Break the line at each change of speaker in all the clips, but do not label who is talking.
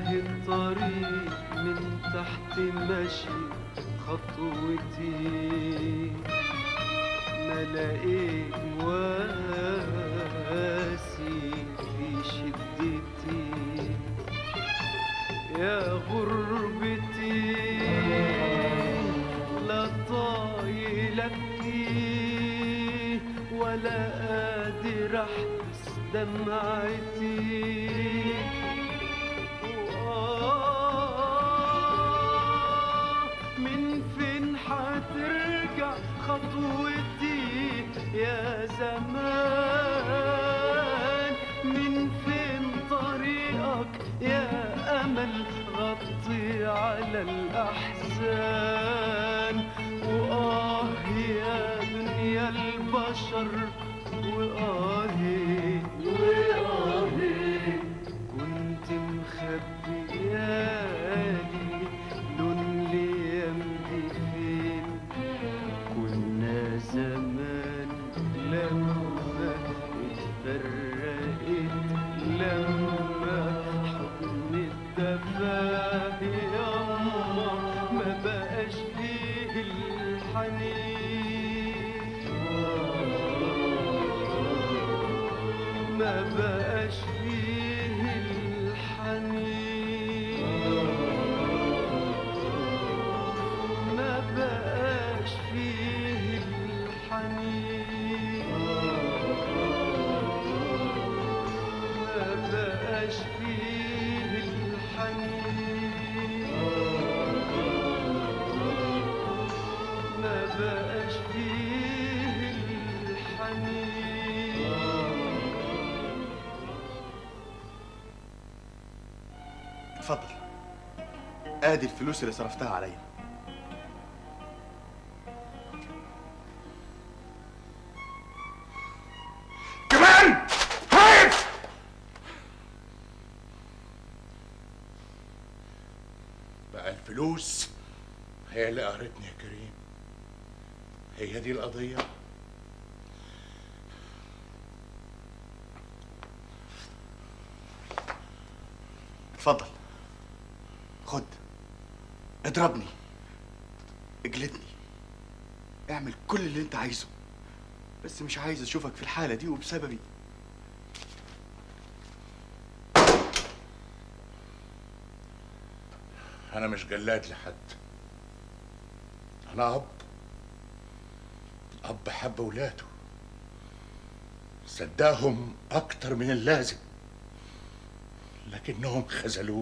الطريق من تحت مشي خطوتي ما لقيت واسي في شدتي يا غربتي لا طايلتي ولا قادر احبس دمعتي وآه من فين حترجع خطوتي يا زمان من فين طريقك يا أمل غطي على الأحزان وآه يا دنيا البشر وآهي وآهي كنت مخبيالي لون ليمضي فين كنا زمان لما اتفرقت لما حضن الدفاه يما ما بقاش فيه الحنين ما بقاش فيه الحنين ما بقاش فيه الحنين ما بقاش فيه الحنين ما بقاش فيه الحنين
اتفضل ادي الفلوس اللي صرفتها عليا
كمان هايف بقى الفلوس هي اللي قهرتني يا كريم هي دي القضية
اتفضل خد اضربني اجلدني اعمل كل اللي انت عايزه بس مش عايز اشوفك في الحالة دي وبسببي
أنا مش جلاد لحد أنا أب أب حب ولاده صدقهم أكتر من اللازم لكنهم خذلوه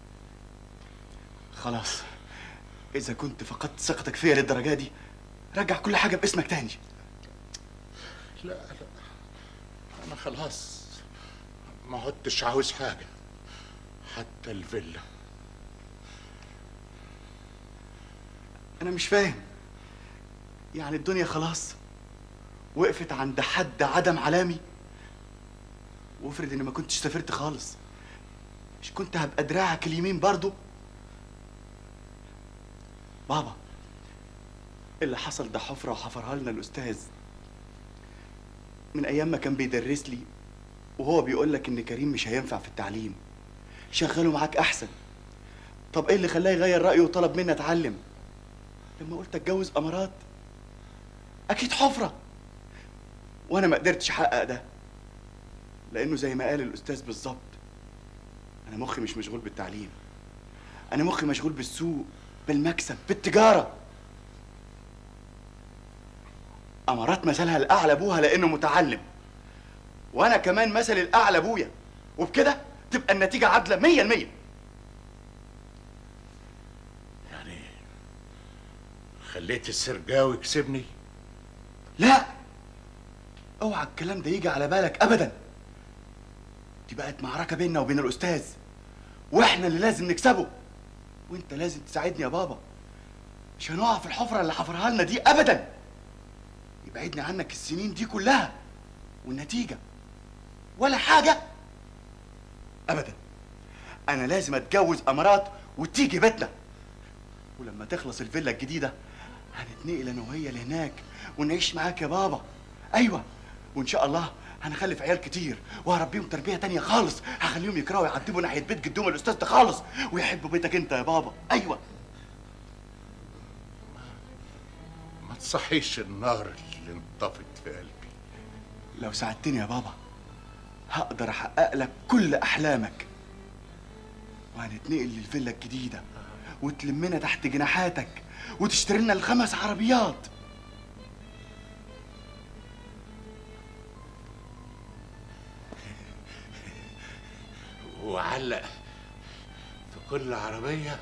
خلاص اذا كنت فقدت ثقتك فيا للدرجة دي رجع كل حاجة باسمك تاني
لا لا أنا خلاص ما عدتش عاوز حاجة حتى الفيلا
انا مش فاهم يعني الدنيا خلاص وقفت عند حد عدم علامي وافرض اني ما كنتش سافرت خالص مش كنت هبقى دراعك اليمين برضو بابا اللي حصل ده حفرة وحفرها لنا الأستاذ من أيام ما كان بيدرس لي وهو بيقول لك إن كريم مش هينفع في التعليم شغله معاك أحسن طب إيه اللي خلاه يغير رأيه وطلب مني أتعلم لما قلت أتجوز أمارات أكيد حفرة وأنا ما قدرتش أحقق ده لأنه زي ما قال الأستاذ بالظبط أنا مخي مش مشغول بالتعليم أنا مخي مشغول بالسوق بالمكسب بالتجارة أمارات مثلها الأعلى أبوها لأنه متعلم وأنا كمان مثل الأعلى أبويا وبكده تبقى النتيجة عادلة مية المية
يعني خليت السرجاوي يكسبني
لا اوعى الكلام ده يجي على بالك ابدا دي بقت معركه بيننا وبين الاستاذ واحنا اللي لازم نكسبه وانت لازم تساعدني يا بابا مش هنقع في الحفره اللي حفرها لنا دي ابدا يبعدني عنك السنين دي كلها والنتيجه ولا حاجه ابدا انا لازم اتجوز امارات وتيجي بيتنا ولما تخلص الفيلا الجديده هنتنقل انا وهي لهناك ونعيش معاك يا بابا ايوه وان شاء الله هنخلف عيال كتير وهربيهم تربيه تانية خالص هخليهم يكرهوا يعدبوا ناحيه بيت جدهم الاستاذ ده خالص ويحبوا بيتك انت يا بابا ايوه
ما تصحيش النار اللي انطفت في قلبي
لو ساعدتني يا بابا هقدر احقق لك كل احلامك وهنتنقل للفيلا الجديده وتلمنا تحت جناحاتك وتشتري لنا الخمس عربيات
وعلق في كل عربية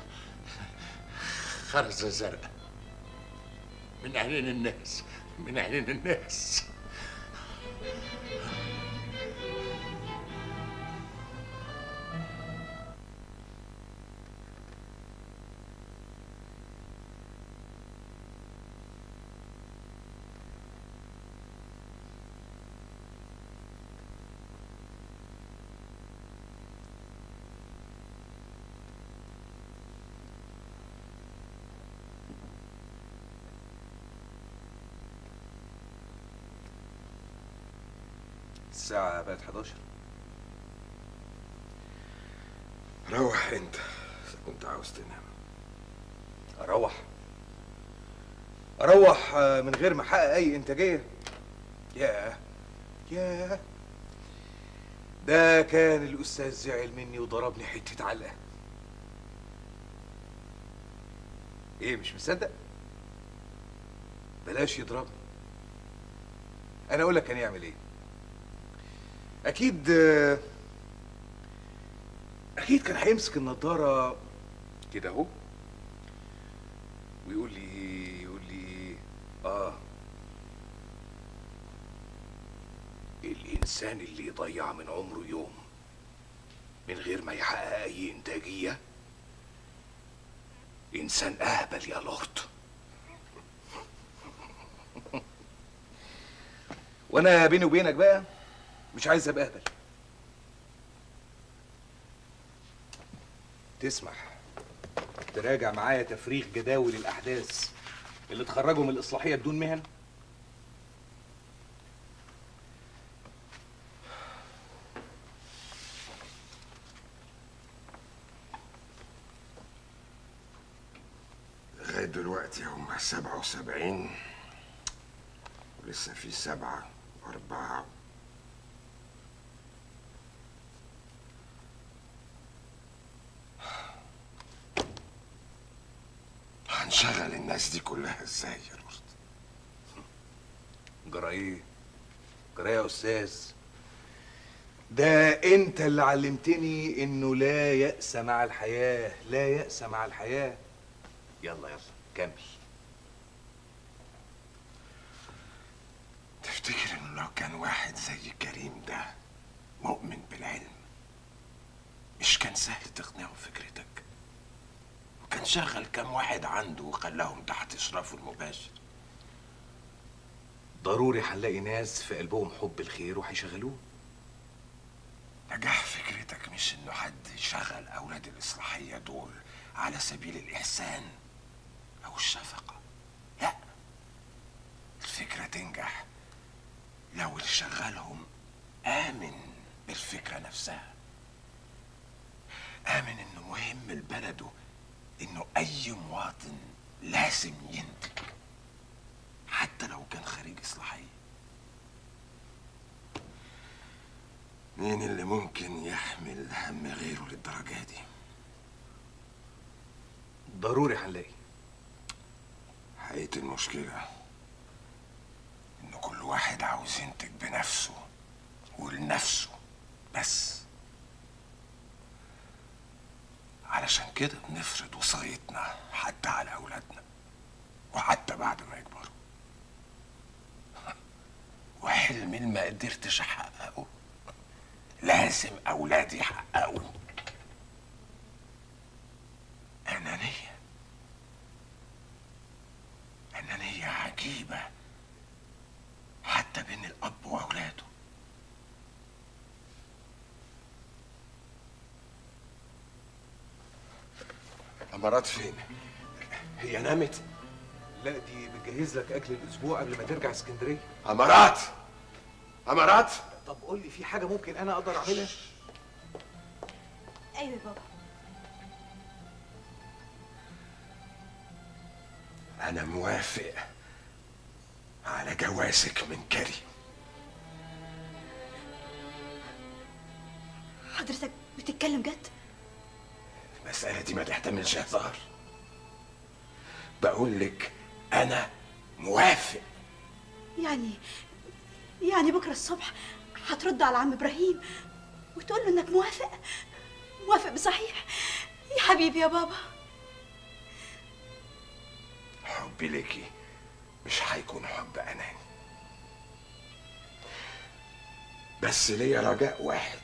خرزة زرقاء من عينين الناس من عينين الناس
الساعة بقت 11 روح انت اذا كنت عاوز تنام اروح اروح آه، من غير ما احقق اي انتاجية ياه ياه ده كان الاستاذ زعل مني وضربني حتة علقة ايه مش مصدق بلاش يضربني انا اقول لك كان يعمل ايه اكيد اكيد كان هيمسك النضاره كده اهو ويقول لي ايه يقول لي ايه اه الانسان اللي يضيع من عمره يوم من غير ما يحقق اي انتاجيه انسان اهبل يا لورد وانا بيني وبينك بقى مش عايز ابقى اهبل تسمح تراجع معايا تفريغ جداول الاحداث اللي اتخرجوا من الاصلاحيه بدون مهن
لغاية دلوقتي هم سبعة وسبعين ولسه في سبعة وأربعة هنشغل الناس دي كلها ازاي يا لورد؟
جرى ايه جرى إيه يا استاذ ده انت اللي علمتني انه لا يأس مع الحياة لا يأس مع الحياة يلا يلا كمل
تفتكر انه لو كان واحد زي كريم ده مؤمن بالعلم مش كان سهل تقنعه بفكرتك وكان شغل كام واحد عنده وخلاهم تحت اشرافه المباشر
ضروري هنلاقي ناس في قلبهم حب الخير وهيشغلوه
نجاح فكرتك مش انه حد يشغل اولاد الاصلاحيه دول على سبيل الاحسان او الشفقه لا الفكره تنجح لو اللي شغلهم امن بالفكره نفسها امن انه مهم لبلده انه اي مواطن لازم ينتج حتى لو كان خريج اصلاحيه مين اللي ممكن يحمل هم غيره للدرجة دي؟
ضروري هنلاقي
حقيقة المشكلة إن كل واحد عاوز ينتج بنفسه ولنفسه بس علشان كده بنفرض وصايتنا حتى على أولادنا وحتى بعد ما يكبروا وحلم اللي ما قدرتش أحققه لازم أولادي يحققوه أنانية أنانية عجيبة حتى بين الأب وأولاده أمارات فين؟ هي نامت؟
لا دي بتجهز لك اكل الاسبوع قبل ما ترجع اسكندريه
أمارات أمارات
طب قول لي في حاجه ممكن انا اقدر اعملها
ايوه يا بابا
انا موافق على جوازك من كريم
حضرتك بتتكلم جد
المسألة دي ما تحتملش هزار بقول لك أنا موافق
يعني يعني بكره الصبح هترد على عم ابراهيم وتقول له انك موافق موافق بصحيح يا حبيبي يا بابا
حبي ليكي مش هيكون حب أناني بس ليا رجاء واحد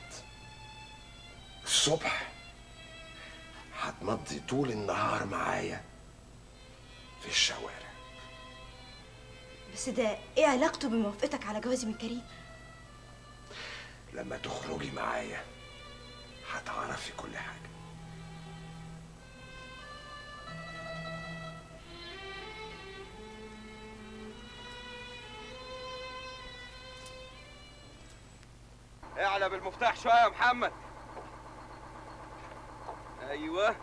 الصبح هتمضي طول النهار معايا في الشوارع
بس ده ايه علاقته بموافقتك على جوازي من كريم
لما تخرجي معايا هتعرفي كل حاجة
اعلى بالمفتاح شويه يا محمد ايوه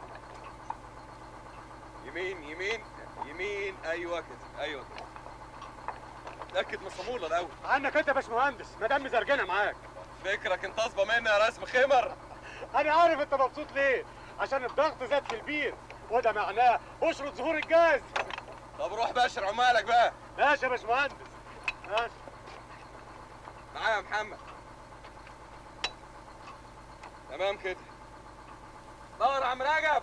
يمين يمين يمين ايوه كده ايوه كده اتاكد من الصاموله الاول
عنك انت يا باشمهندس مدام مزرجنه معاك
فكرك انت اصبى مني يا رسم خمر
انا عارف انت مبسوط ليه عشان الضغط زاد في البير وده معناه بشرة ظهور الجاز
طب روح باشر عمالك بقى
ماشي يا باشمهندس ماشي
معايا يا محمد تمام كده دور يا عم رجب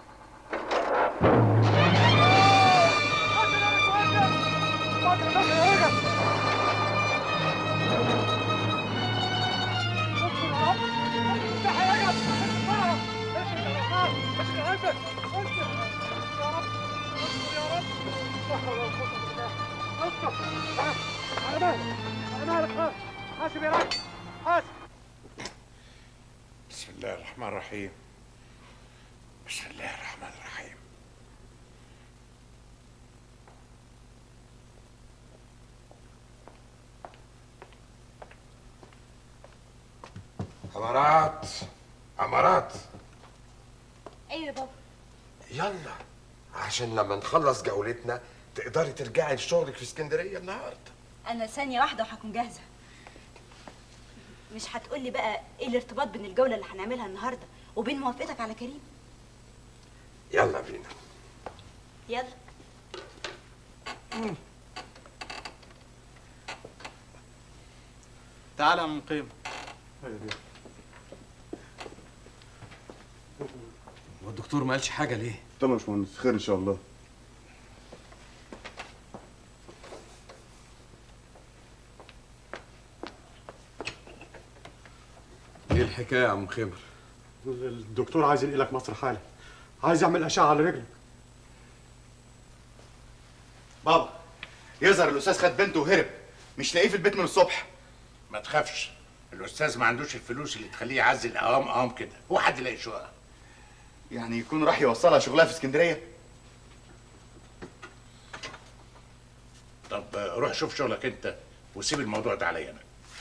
حاسب يا راجل حاسب
بسم الله الرحمن الرحيم بسم الله الرحمن الرحيم
أمارات أمارات
ايوه يا بابا
يلا عشان لما نخلص جولتنا تقدري ترجعي لشغلك في اسكندرية النهاردة
انا ثانيه واحده وهكون جاهزه مش هتقولي بقى ايه الارتباط بين الجوله اللي هنعملها النهارده وبين موافقتك على كريم
يلا بينا
يلا
تعالى يا مقيم
والدكتور ما قالش حاجه ليه
طب يا باشمهندس خير ان شاء الله
ايه الحكايه يا عم خبر
الدكتور عايز ينقلك مصر حالا عايز يعمل اشعه على رجلك
بابا يظهر الاستاذ خد بنته وهرب مش لاقيه في البيت من الصبح
ما تخافش الأستاذ ما عندوش الفلوس اللي تخليه يعزل قوام قوام كده هو حد يلاقي شقة
يعني يكون راح يوصلها شغلها في اسكندريه
طب آه، روح شوف شغلك أنت وسيب الموضوع ده عليا أنا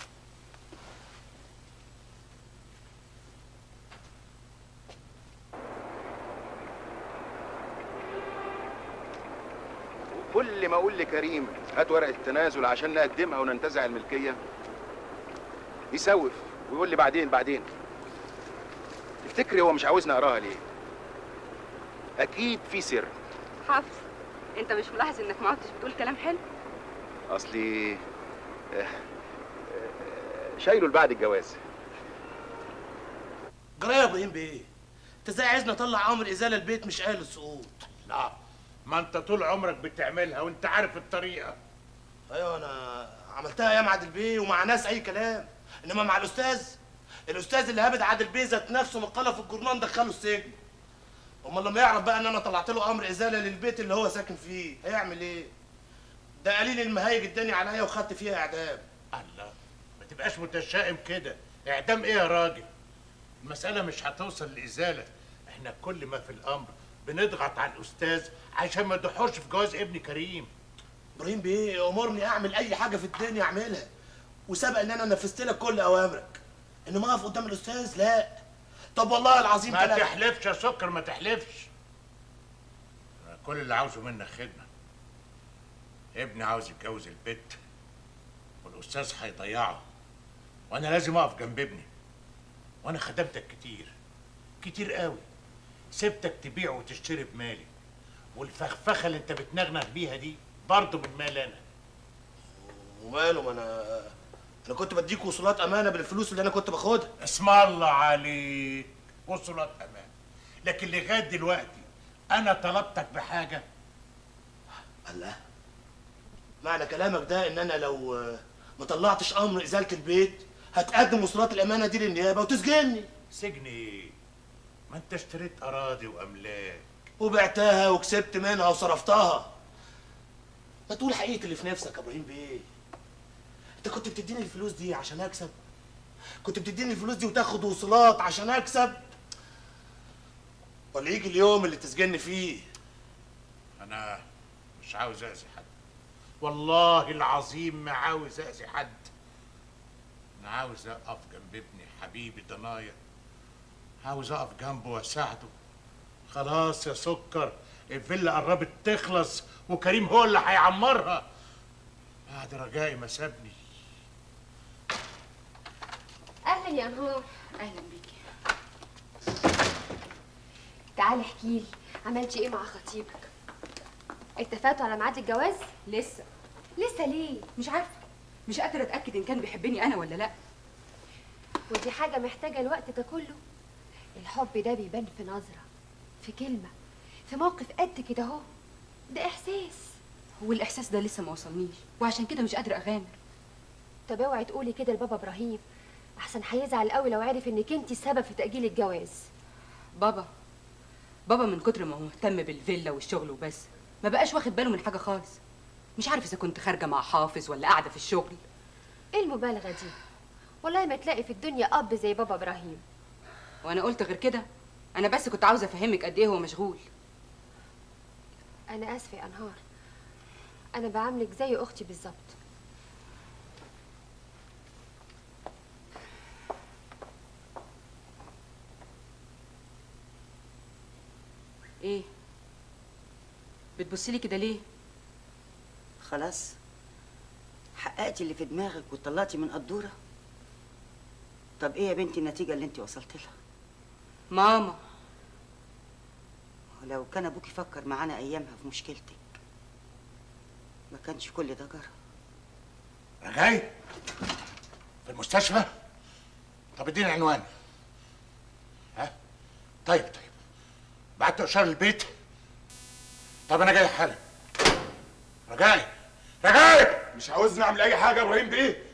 كل ما اقول لكريم هات ورقه التنازل عشان نقدمها وننتزع الملكيه يسوف ويقول لي بعدين بعدين تفتكري هو مش عاوزني اقراها ليه اكيد في سر
حافظ انت مش ملاحظ انك ما عدتش بتقول كلام حلو
اصلي آه، آه، شايله لبعد الجواز
جرايه يا ابراهيم بايه؟ انت ازاي عايزني اطلع امر ازاله البيت مش قايل السقوط؟
لا ما أنت طول عمرك بتعملها وأنت عارف الطريقة
ايوه انا عملتها ايام عادل بيه ومع ناس اي كلام انما مع الاستاذ الاستاذ اللي هابد عادل بيه ذات نفسه مقاله في الجورنال دخله السجن امال لما يعرف بقى ان انا طلعت له امر ازاله للبيت اللي هو ساكن فيه هيعمل ايه؟ ده قليل المهايج اداني عليا وخدت فيها اعدام
الله ما تبقاش متشائم كده اعدام ايه يا راجل المسألة مش هتوصل لإزالة احنا كل ما في الأمر بنضغط على الأستاذ عشان ما يضحوش في جواز ابن كريم
ابراهيم بيه امرني اعمل اي حاجه في الدنيا اعملها وسبق ان انا نفذت لك كل اوامرك انما اقف قدام الاستاذ لا طب والله العظيم
ما
ثلاثة.
تحلفش يا سكر ما تحلفش أنا كل اللي عاوزه منك خدمه ابني عاوز يتجوز البت والاستاذ هيضيعه وانا لازم اقف جنب ابني وانا خدمتك كتير كتير قوي سبتك تبيع وتشتري بمالي والفخفخه اللي انت بتنغنغ بيها دي برضه من مالي انا
وماله ما انا انا كنت بديك وصولات امانه بالفلوس اللي انا كنت باخدها
اسم الله عليك وصلت امان لكن لغايه دلوقتي انا طلبتك بحاجه
الله معنى كلامك ده ان انا لو آه، ما طلعتش امر ازاله البيت هتقدم وصولات الامانه دي للنيابه وتسجني
سجن ايه ما انت اشتريت اراضي واملاك
وبعتها وكسبت منها وصرفتها ما تقول حقيقة اللي في نفسك يا ابراهيم بيه انت كنت بتديني الفلوس دي عشان اكسب كنت بتديني الفلوس دي وتاخد وصولات عشان اكسب ولا يجي اليوم اللي تسجني فيه
انا مش عاوز اذي حد والله العظيم ما عاوز اذي حد انا عاوز اقف جنب ابني حبيبي ضنايا عاوز اقف جنبه واساعده خلاص يا سكر الفيلا قربت تخلص وكريم هو اللي هيعمرها بعد رجائي ما سابني
اهلا يا انهار
اهلا بيكي
تعالي احكي لي عملتي ايه مع خطيبك اتفقتوا على ميعاد الجواز
لسه
لسه ليه
مش عارفه مش قادره اتاكد ان كان بيحبني انا ولا لا
ودي حاجه محتاجه الوقت ده كله الحب ده بيبان في نظره في كلمه في موقف قد كده اهو ده احساس
هو الاحساس ده لسه ما وصلنيش وعشان كده مش قادره اغامر
طب اوعي تقولي كده لبابا ابراهيم احسن هيزعل قوي لو عرف انك انت السبب في تاجيل الجواز
بابا بابا من كتر ما هو مهتم بالفيلا والشغل وبس ما بقاش واخد باله من حاجه خالص مش عارف اذا كنت خارجه مع حافظ ولا قاعده في الشغل
ايه المبالغه دي والله ما تلاقي في الدنيا اب زي بابا ابراهيم
وانا قلت غير كده انا بس كنت عاوزه افهمك قد ايه هو مشغول
انا اسفه يا انهار انا بعاملك زي اختي بالظبط
ايه بتبصي لي كده ليه
خلاص حققتي اللي في دماغك وطلعتي من قدورة طب ايه يا بنتي النتيجة اللي انت وصلت لها
ماما
ولو كان ابوكي فكر معانا ايامها في مشكلتك ما كانش كل ده جرى
رجاي في المستشفى طب اديني عنوان ها طيب طيب بعت اشاره البيت طب انا جاي حالا رجاي رجاي
مش عاوزني اعمل اي حاجه يا ابراهيم بيه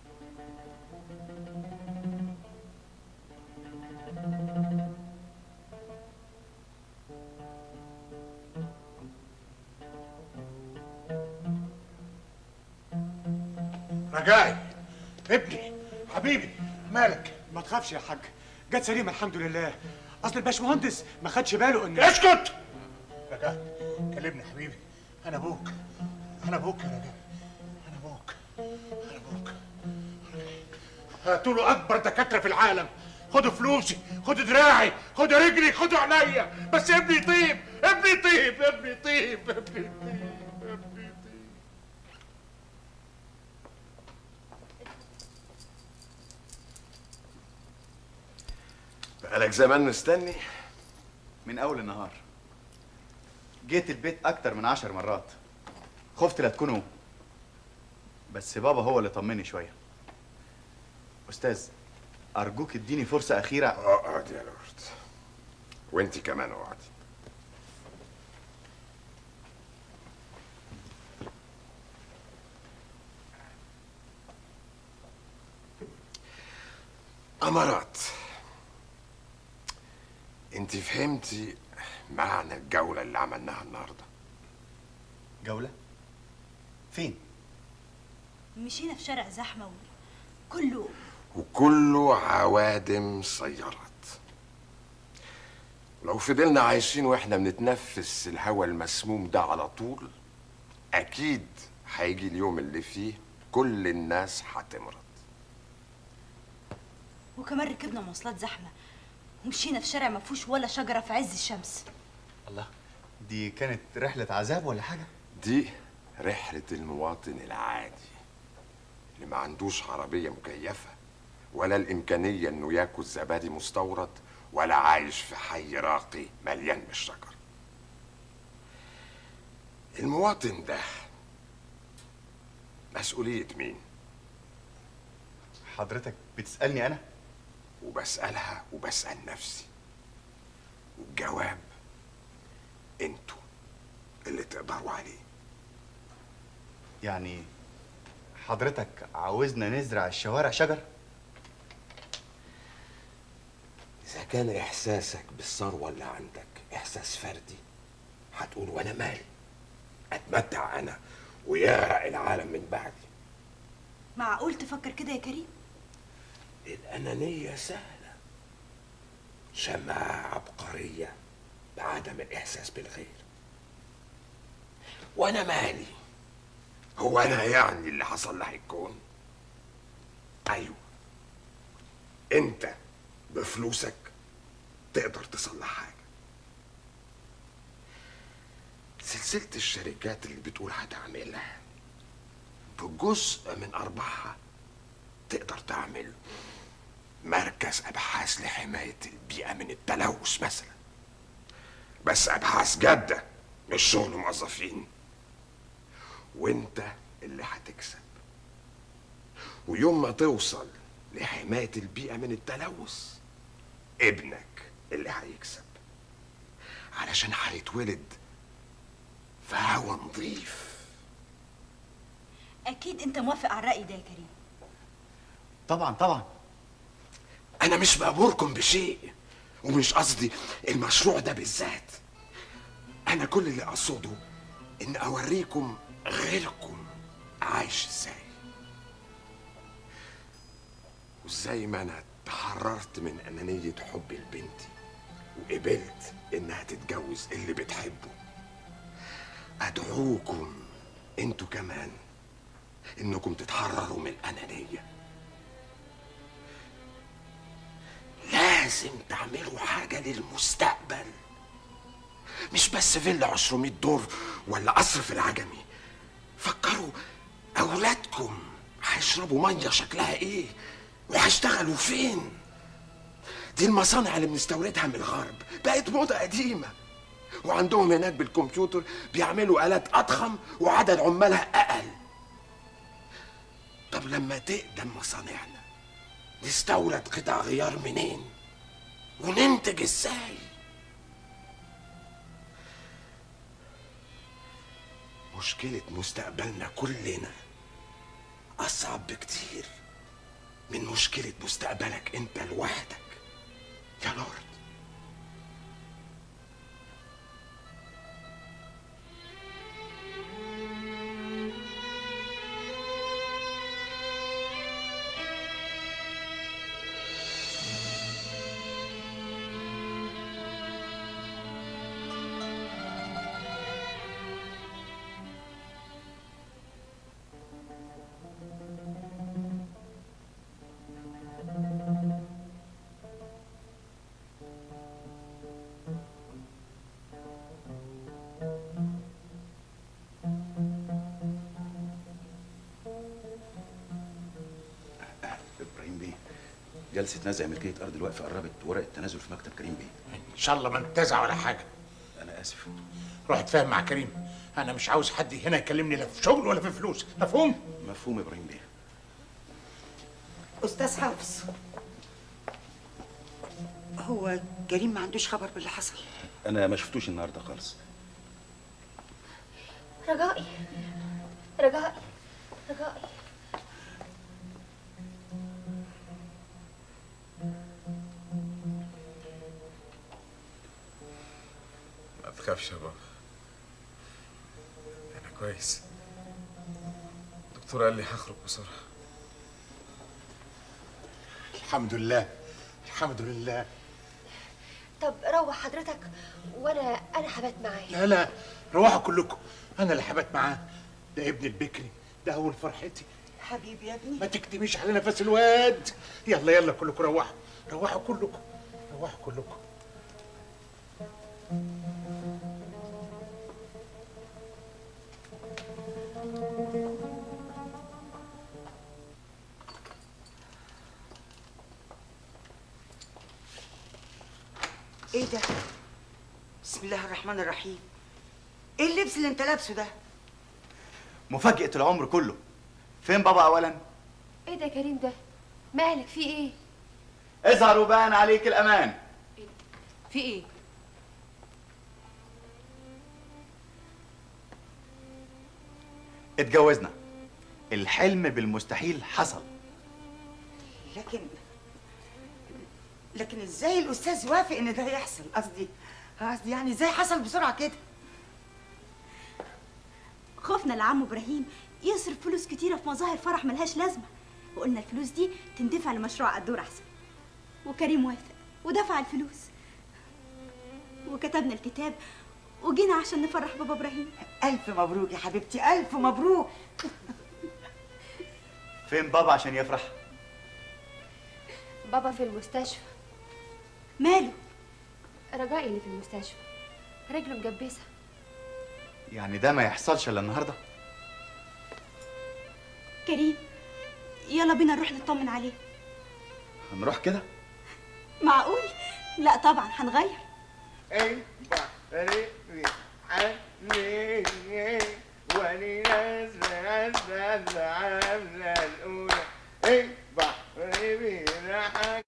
رجاي ابني حبيبي مالك
ما تخافش يا حاج جت سليمه الحمد لله اصل الباشمهندس ما خدش باله ان
اسكت رجاي كلمني يا حبيبي انا ابوك انا ابوك يا رجاي انا ابوك انا ابوك هاتوا له اكبر دكاتره في العالم خدوا فلوسي خدوا دراعي خدوا رجلي خدوا عينيا بس ابني يطيب ابني يطيب ابني يطيب ابني يطيب ابني يطيب
بقالك زمان مستني
من اول النهار جيت البيت اكتر من عشر مرات خفت لا تكونوا بس بابا هو اللي طمني شويه استاذ ارجوك اديني فرصه اخيره
اقعد يا لورد وانت كمان اقعدي أمارات انت فهمتي معنى الجولة اللي عملناها النهاردة
جوله فين
مشينا في شارع زحمة كله
وكله عوادم سيارات لو فضلنا عايشين واحنا بنتنفس الهواء المسموم ده على طول اكيد هيجي اليوم اللي فيه كل الناس هتمرض
وكمان ركبنا مواصلات زحمه ومشينا في شارع ما فيهوش ولا شجره في عز الشمس
الله دي كانت رحلة عذاب ولا حاجة؟
دي رحلة المواطن العادي اللي ما عندوش عربية مكيفة ولا الإمكانية إنه ياكل زبادي مستورد ولا عايش في حي راقي مليان بالشجر المواطن ده مسؤولية مين؟
حضرتك بتسألني أنا؟
وبسألها وبسأل نفسي والجواب انتوا اللي تقدروا عليه
يعني حضرتك عاوزنا نزرع الشوارع شجر؟
إذا كان إحساسك بالثروة اللي عندك إحساس فردي هتقول وأنا مالي أتمتع أنا ويغرق العالم من بعدي
معقول تفكر كده يا كريم
الأنانية سهلة شمعة عبقرية بعدم الإحساس بالغير وأنا مالي هو أنا يعني اللي حصل لي هيكون أيوه أنت بفلوسك تقدر تصلح حاجة سلسلة الشركات اللي بتقول هتعملها بجزء من أرباحها تقدر تعمل مركز أبحاث لحماية البيئة من التلوث مثلا بس أبحاث جادة مش شغل موظفين وانت اللي هتكسب ويوم ما توصل لحماية البيئة من التلوث ابنك اللي هيكسب علشان هيتولد في هوا نظيف
اكيد انت موافق على الراي ده يا كريم
طبعا طبعا
انا مش بامركم بشيء ومش قصدي المشروع ده بالذات انا كل اللي اقصده ان اوريكم غيركم عايش ازاي وازاي ما انا تحررت من انانيه حبي لبنتي وقبلت انها تتجوز اللي بتحبه ادعوكم انتوا كمان انكم تتحرروا من الانانيه لازم تعملوا حاجة للمستقبل مش بس فيلا 200 دور ولا قصر في العجمي فكروا أولادكم هيشربوا مية شكلها إيه وهيشتغلوا فين دي المصانع اللي بنستوردها من الغرب بقت موضة قديمة وعندهم هناك بالكمبيوتر بيعملوا آلات أضخم وعدد عمالها أقل طب لما تقدم مصانعنا نستورد قطع غيار منين وننتج ازاي مشكلة مستقبلنا كلنا أصعب بكتير من مشكلة مستقبلك أنت لوحدك يا لورد
ابراهيم بيه جلسه نزع ملكيه ارض الوقف قربت ورق التنازل في مكتب كريم بيه
ان شاء الله ما انتزع ولا حاجه
انا اسف
روح اتفاهم مع كريم انا مش عاوز حد هنا يكلمني لا في شغل ولا في فلوس مفهوم
مفهوم ابراهيم بيه
استاذ حافظ هو كريم ما عندوش خبر باللي حصل
انا ما شفتوش النهارده خالص
رجائي رجائي رجائي
ما تخافش يا بابا انا كويس الدكتور قال لي هخرج بسرعه
الحمد لله الحمد لله
طب روح حضرتك وانا انا هبات معاه
لا لا روحوا كلكم انا اللي حبات معاه ده ابن البكري ده اول فرحتي
حبيبي يا ابني
ما تكتبيش على نفس الواد يلا يلا كلكم روحوا روحوا كلكم روحوا كلكم
ايه ده بسم الله الرحمن الرحيم ايه اللبس اللي انت لابسه ده
مفاجأة العمر كله فين بابا أولا؟
ايه ده يا كريم ده مالك في ايه
اظهر وبان عليك الأمان
في ايه
اتجوزنا الحلم بالمستحيل حصل
لكن لكن ازاي الاستاذ وافق ان ده يحصل قصدي قصدي يعني ازاي حصل بسرعه كده
خوفنا لعم ابراهيم يصرف فلوس كتيره في مظاهر فرح ملهاش لازمه وقلنا الفلوس دي تندفع لمشروع الدور احسن وكريم وافق ودفع الفلوس وكتبنا الكتاب وجينا عشان نفرح بابا ابراهيم
الف مبروك يا حبيبتي الف مبروك
فين بابا عشان يفرح؟
بابا في المستشفى
ماله
رجائي اللي في المستشفى رجله مجبسه
يعني ده ما يحصلش إلا النهاردة
كريم يلا بينا نروح نطمن عليه
هنروح كده؟
معقول لا طبعا هنغير
اي بحري عني ولي نزل العاملة الأولى اي بحري بيضحك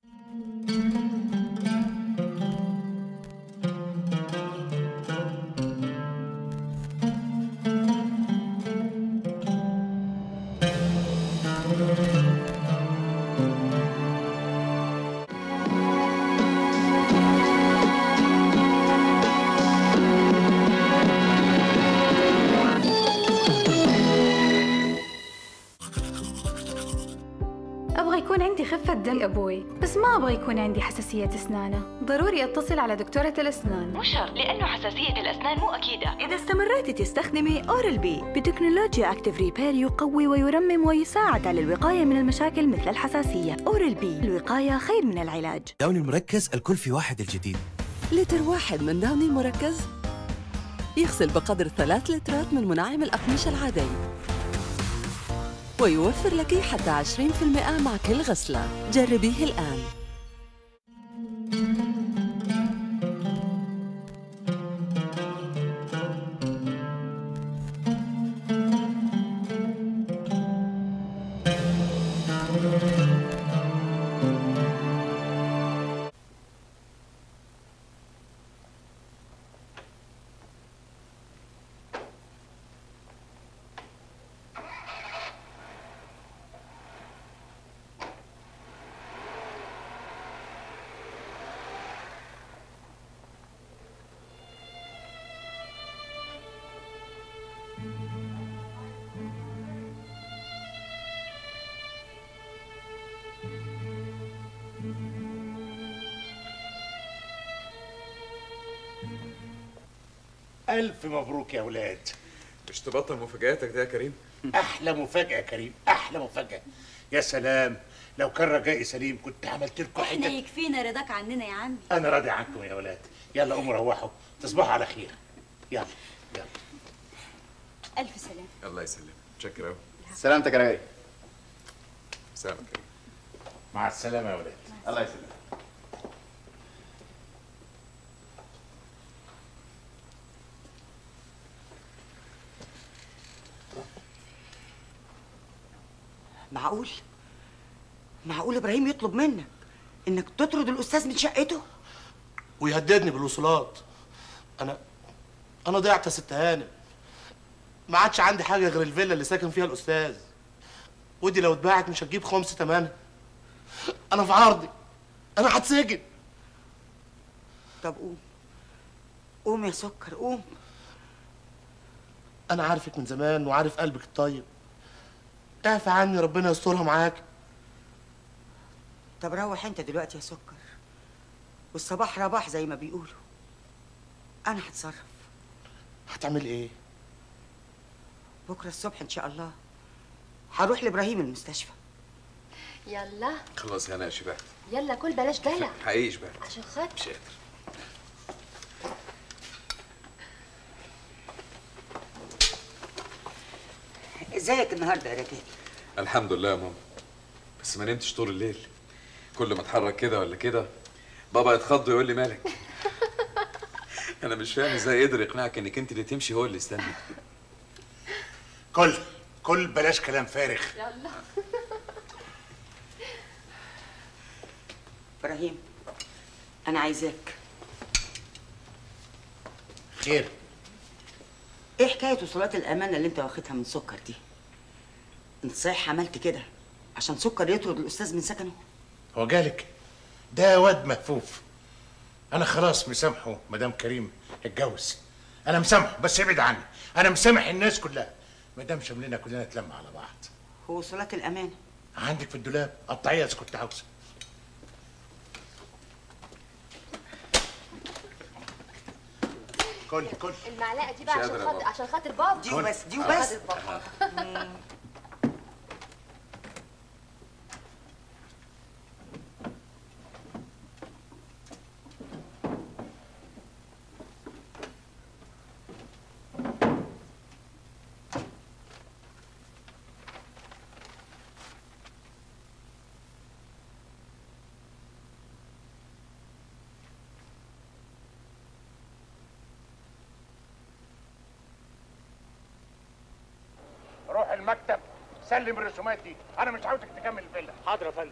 أبغى يكون عندي خفة دم أبوي بس ما أبغى يكون عندي حساسية أسنانه ضروري أتصل على دكتورة الأسنان
مو شرط لأنه حساسية الأسنان مو أكيدة إذا استمريتي تستخدمي أورال بي بتكنولوجيا أكتيف ريبير يقوي ويرمم ويساعد على الوقاية من المشاكل مثل الحساسية أورال بي الوقاية خير من العلاج
داوني المركز الكل في واحد الجديد
لتر واحد من داوني المركز يغسل بقدر ثلاث لترات من منعم الأقمشة العادي ويوفر لك حتى 20% مع كل غسلة جربيه الآن
ألف مبروك يا ولاد
مش تبطل مفاجآتك ده يا كريم
أحلى مفاجأة يا كريم أحلى مفاجأة يا سلام لو كان رجائي سليم كنت عملت لكم
احنا
حتة
يكفينا رضاك عننا يا عمي
أنا راضي عنكم يا ولاد يلا قوموا روحوا تصبحوا على خير يلا يلا
الف سلام
الله يسلمك متشكر قوي
سلامتك يا رجاي
سلامك كريم
مع السلامة يا ولاد
الله يسلمك
معقول معقول ابراهيم يطلب منك انك تطرد الاستاذ من شقته
ويهددني بالوصولات انا انا ضيعت يا ست هانم ما عادش عندي حاجه غير الفيلا اللي ساكن فيها الاستاذ ودي لو اتباعت مش هتجيب خمس تمنها انا في عرضي انا هتسجن
طب قوم قوم يا سكر قوم
انا عارفك من زمان وعارف قلبك الطيب اعفى عني ربنا يسترها معاك
طب روح انت دلوقتي يا سكر والصباح رباح زي ما بيقولوا انا هتصرف
هتعمل ايه
بكره الصبح ان شاء الله هروح لابراهيم المستشفى
يلا
خلاص انا شبعت
يلا كل بلاش دلع
حقيقي شبعت
عشان خاطر
مش قادر
ازيك النهارده يا رجاء
الحمد لله يا ماما بس ما نمتش طول الليل كل ما اتحرك كده ولا كده بابا يتخض ويقول لي مالك انا مش فاهم ازاي قدر يقنعك انك انت اللي تمشي هو اللي يستنى
كل كل بلاش كلام فارغ
يلا
ابراهيم انا عايزاك
خير
ايه حكايه وصولات الامانه اللي انت واخدها من سكر دي انت صحيح عملت كده عشان سكر يطرد الاستاذ من سكنه
هو جالك ده واد مهفوف انا خلاص مسامحه مدام كريم اتجوز انا مسامحه بس ابعد عني انا مسامح الناس كلها مدام شملنا كلنا اتلم على بعض
هو وصولات الامانه
عندك في الدولاب قطعيها اذا كنت عاوزه كل كل
المعلقه دي بقى
مش
عشان
قادر يا
خاطر
بابا.
عشان خاطر بابا
دي وبس دي
آه.
وبس
خاطر بابا
روح المكتب سلم الرسومات دي انا مش عاوزك تكمل الفيلا
حاضر يا فندم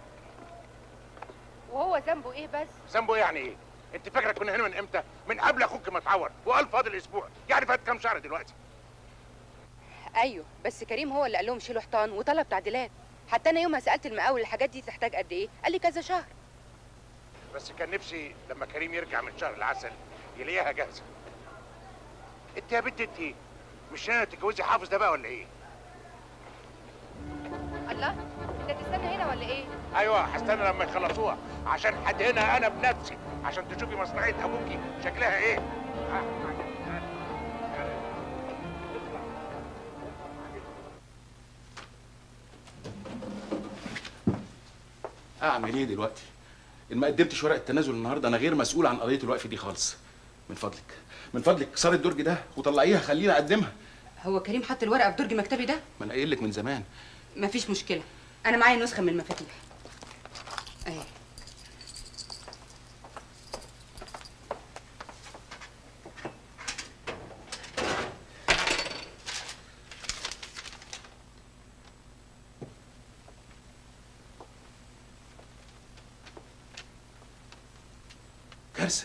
وهو ذنبه ايه بس
ذنبه يعني ايه انت فاكره كنا هنا من امتى من قبل اخوك ما اتعور وقال فاضل اسبوع يعني فات كام شهر دلوقتي
ايوه بس كريم هو اللي قال لهم شيلوا حيطان وطلب تعديلات حتى انا يومها سالت المقاول الحاجات دي تحتاج قد ايه قال لي كذا شهر
بس كان نفسي لما كريم يرجع من شهر العسل يلاقيها جاهزه انت يا بنت انت مش ناويه تتجوزي حافظ ده بقى ولا ايه
الله انت تستنى هنا ولا ايه
ايوه هستنى لما يخلصوها عشان هدهنها انا بنفسي عشان تشوفي مصنعيه ابوكي شكلها ايه
اعمل ايه دلوقتي ان ما قدمتش ورقه تنازل النهارده انا غير مسؤول عن قضيه الوقف دي خالص من فضلك من فضلك كسري الدرج ده وطلعيها خليني اقدمها
هو كريم حط الورقه في درج مكتبي ده
ما انا قايل لك من زمان
مفيش مشكله انا معايا نسخه من المفاتيح اهي
كارثه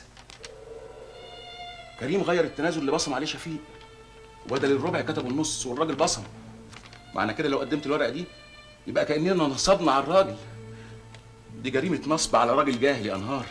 كريم غير التنازل اللي بصم عليه شفيق وبدل الربع كتب النص والراجل بصم معنى كده لو قدمت الورقه دي يبقى كاننا نصبنا على الراجل دي جريمه نصب على راجل جاهل يا انهار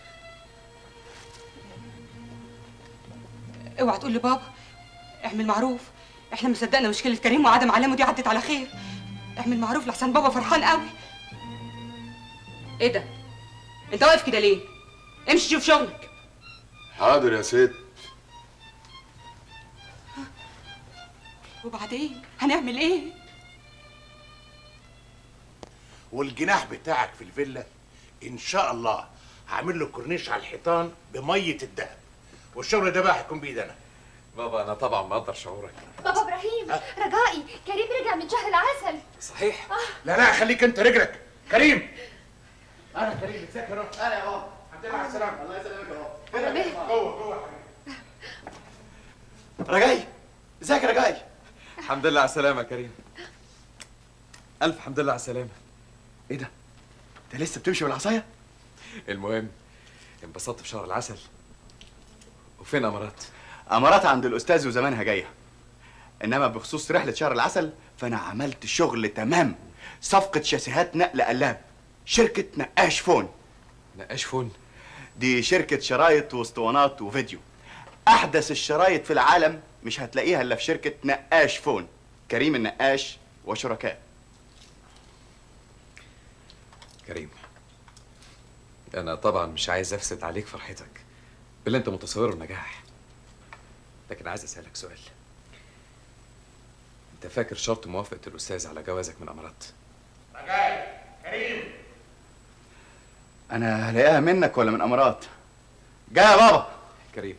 اوعى تقول لبابا اعمل معروف احنا مصدقنا مشكله كريم وعدم علامه دي عدت على خير اعمل معروف لحسن بابا فرحان قوي ايه ده انت واقف كده ليه امشي شوف شغلك
حاضر يا ست
وبعدين هنعمل ايه
والجناح بتاعك في الفيلا ان شاء الله هعمل له كورنيش على الحيطان بميه الدهب والشغل ده بقى هيكون بايد انا
بابا انا طبعا مقدر شعورك
بابا ابراهيم رجائي كريم رجع من شهر العسل
صحيح
لا لا خليك انت رجلك كريم انا كريم بتذاكر اهو انا يا بابا الحمد لله على السلامه الله يسلمك يا بابا جوه جوه
رجاي ازيك يا رجاي
الحمد لله على السلامه يا كريم الف حمد لله على السلامه
ايه ده انت لسه بتمشي بالعصايه
المهم انبسطت في شهر العسل وفين امارات
امارات عند الاستاذ وزمانها جايه انما بخصوص رحله شهر العسل فانا عملت شغل تمام صفقه شاسيهات نقل قلاب شركه نقاش فون
نقاش فون
دي شركه شرايط واسطوانات وفيديو احدث الشرايط في العالم مش هتلاقيها الا في شركه نقاش فون كريم النقاش وشركاء
كريم انا طبعا مش عايز افسد عليك فرحتك باللي انت متصوره النجاح لكن عايز اسالك سؤال انت انت فاكر شرط موافقه الاستاذ على جوازك من امارات
رجاء كريم
انا هلاقيها منك ولا من امارات جاي يا بابا
كريم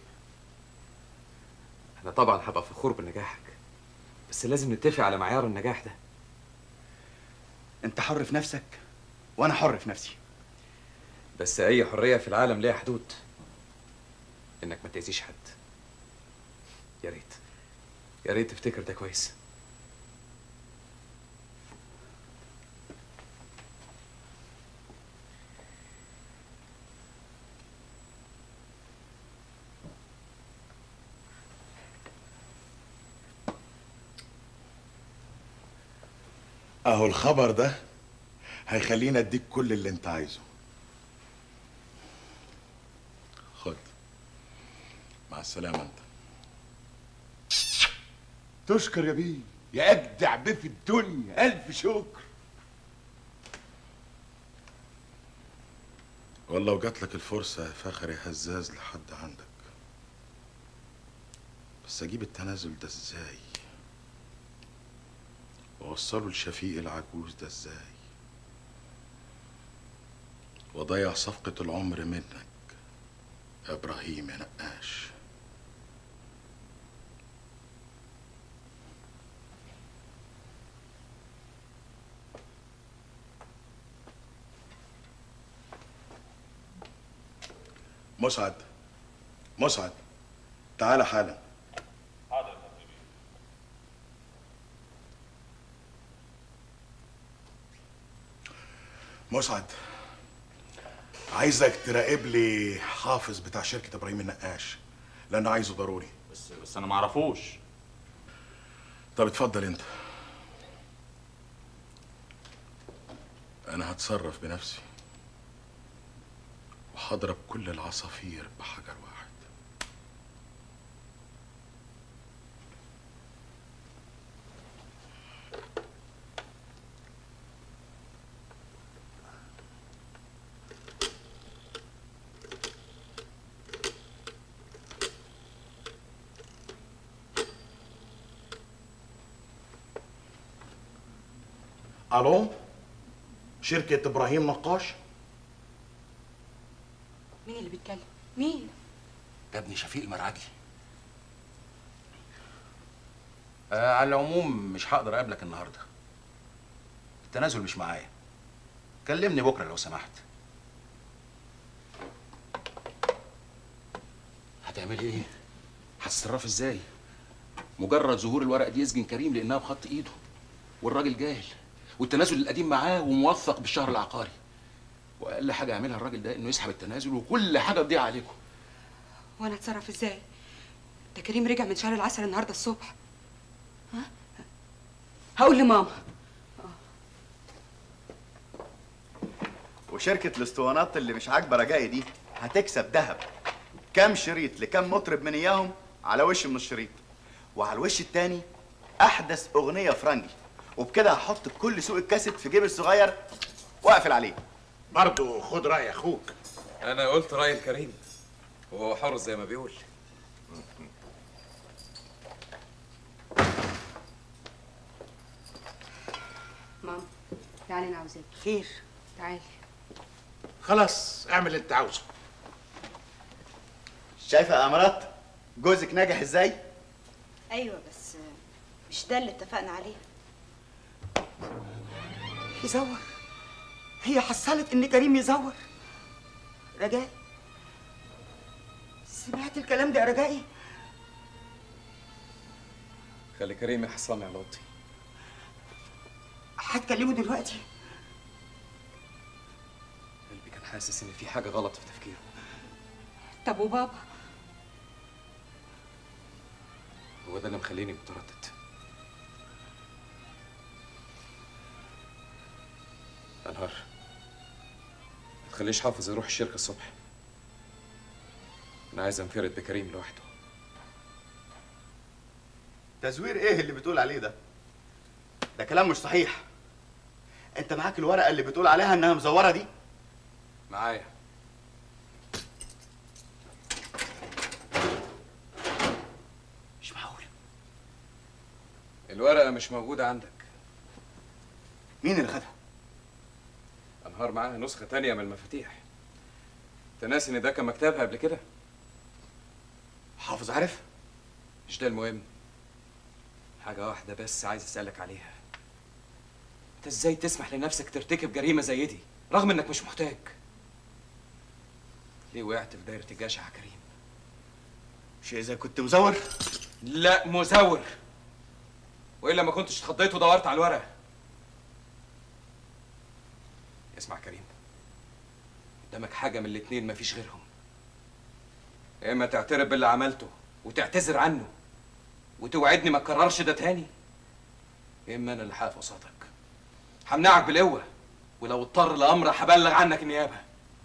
انا طبعا هبقى فخور بنجاحك بس لازم نتفق على معيار النجاح ده
انت حر في نفسك وانا حر في نفسي
بس اي حريه في العالم ليها حدود انك ما تاذيش حد يا ريت يا ريت تفتكر ده كويس
اهو الخبر ده هيخليني اديك كل اللي انت عايزه خد مع السلامة انت تشكر يا بيه يا اجدع بيه في الدنيا الف شكر والله وجات لك الفرصة يا فخر يا هزاز لحد عندك بس اجيب التنازل ده ازاي واوصله لشفيق العجوز ده ازاي واضيع صفقة العمر منك يا ابراهيم يا نقاش مسعد مسعد تعال حالا مسعد عايزك تراقب لي حافظ بتاع شركة ابراهيم النقاش لانه عايزه ضروري
بس بس انا ما اعرفوش
طب اتفضل انت انا هتصرف بنفسي وهضرب كل العصافير بحجر واحد الو شركة ابراهيم نقاش
مين اللي بيتكلم مين
ده ابن شفيق المرعجي آه على العموم مش هقدر اقابلك النهارده التنازل مش معايا كلمني بكره لو سمحت هتعملي ايه هتتصرفي ازاي مجرد ظهور الورقه دي يسجن كريم لانها بخط ايده والراجل جاهل والتنازل القديم معاه وموثق بالشهر العقاري واقل حاجه يعملها الراجل ده انه يسحب التنازل وكل حاجه تضيع عليكم
وانا اتصرف ازاي ده كريم رجع من شهر العسل النهارده الصبح ها هقول لماما
وشركة الاسطوانات اللي مش عاجبة رجائي دي هتكسب ذهب كام شريط لكام مطرب من اياهم على وش من الشريط وعلى الوش التاني احدث اغنية فرنجي وبكده هحط كل سوق الكاسيت في جيبي الصغير واقفل عليه
برضه خد رأي أخوك
انا قلت راي الكريم وهو حر زي ما بيقول
ماما تعالي انا عاوزاك
خير
تعالي
خلاص اعمل اللي انت عاوزه
شايفة يا امارات جوزك ناجح ازاي
ايوه بس مش ده اللي اتفقنا عليه
يزور هي حصلت ان كريم يزور رجائي سمعت الكلام ده يا رجائي
خلي كريم يحصلني على اوضتي
هتكلمه دلوقتي
قلبي كان حاسس ان في حاجه غلط في تفكيره
طب وبابا
هو ده اللي مخليني متردد انهار ما تخليش حافظ يروح الشركه الصبح انا عايز انفرد بكريم لوحده
تزوير ايه اللي بتقول عليه ده ده كلام مش صحيح انت معاك الورقة اللي بتقول عليها انها مزورة دي
معايا
مش معقول
الورقة مش موجودة عندك
مين اللي خدها؟
أنهار معاها نسخة تانية من المفاتيح أنت ناسي إن ده كان مكتبها قبل كده؟
حافظ عارف؟
مش ده المهم حاجة واحدة بس عايز أسألك عليها أنت إزاي تسمح لنفسك ترتكب جريمة زي دي رغم إنك مش محتاج؟ ليه وقعت في دايرة الجشع يا كريم؟
مش إذا كنت مزور؟
لا مزور وإلا ما كنتش اتخضيت ودورت على الورقة اسمع كريم قدامك حاجة من الاتنين مفيش غيرهم يا إما تعترف باللي عملته وتعتذر عنه وتوعدني ما تكررش ده تاني يا إما أنا اللي هقف قصادك همنعك بالقوة ولو اضطر لأمر هبلغ عنك النيابة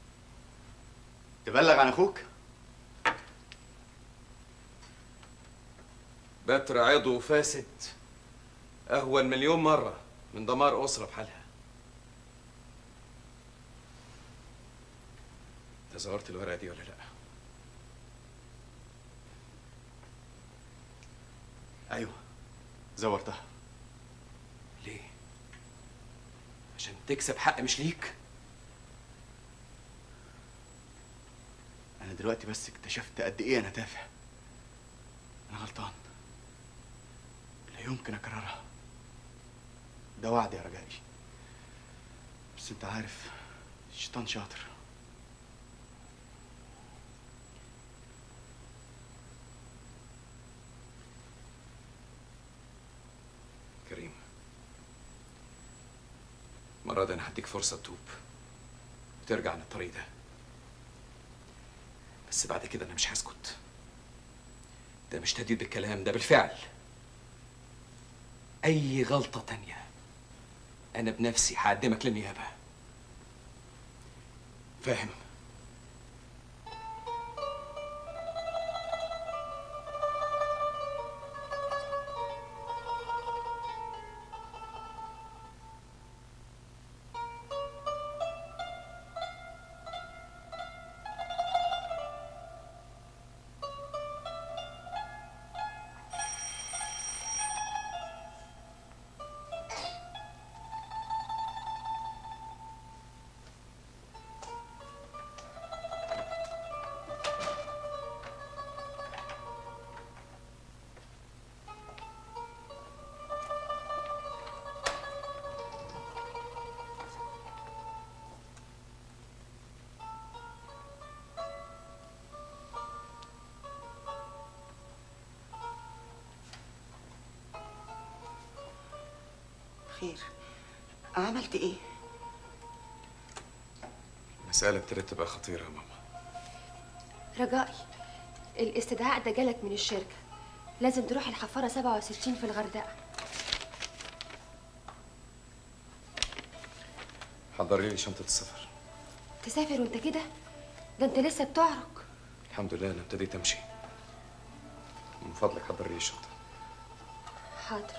تبلغ عن أخوك؟
بتر عضو فاسد أهون مليون مرة من دمار أسرة بحالها أنت زورت الورقة دي ولا لأ؟
أيوه زورتها
ليه؟ عشان تكسب حق مش ليك؟
أنا دلوقتي بس اكتشفت قد إيه أنا تافه أنا غلطان لا يمكن أكررها ده وعد يا رجائي بس أنت عارف الشيطان شاطر
كريم المرة دي أنا هديك فرصة تتوب وترجع عن الطريق ده بس بعد كده أنا مش هسكت ده مش تهديد بالكلام ده بالفعل أي غلطة تانية أنا بنفسي هقدمك للنيابة فاهم؟
خير عملت ايه
المسألة ابتدت تبقى خطيرة يا ماما
رجائي الاستدعاء ده جالك من الشركة لازم تروح الحفارة 67 في الغردقة
حضري لي شنطة السفر
تسافر وانت كده ده انت لسه بتعرق
الحمد لله أنا ابتديت أمشي من فضلك حضري لي الشنطة
حاضر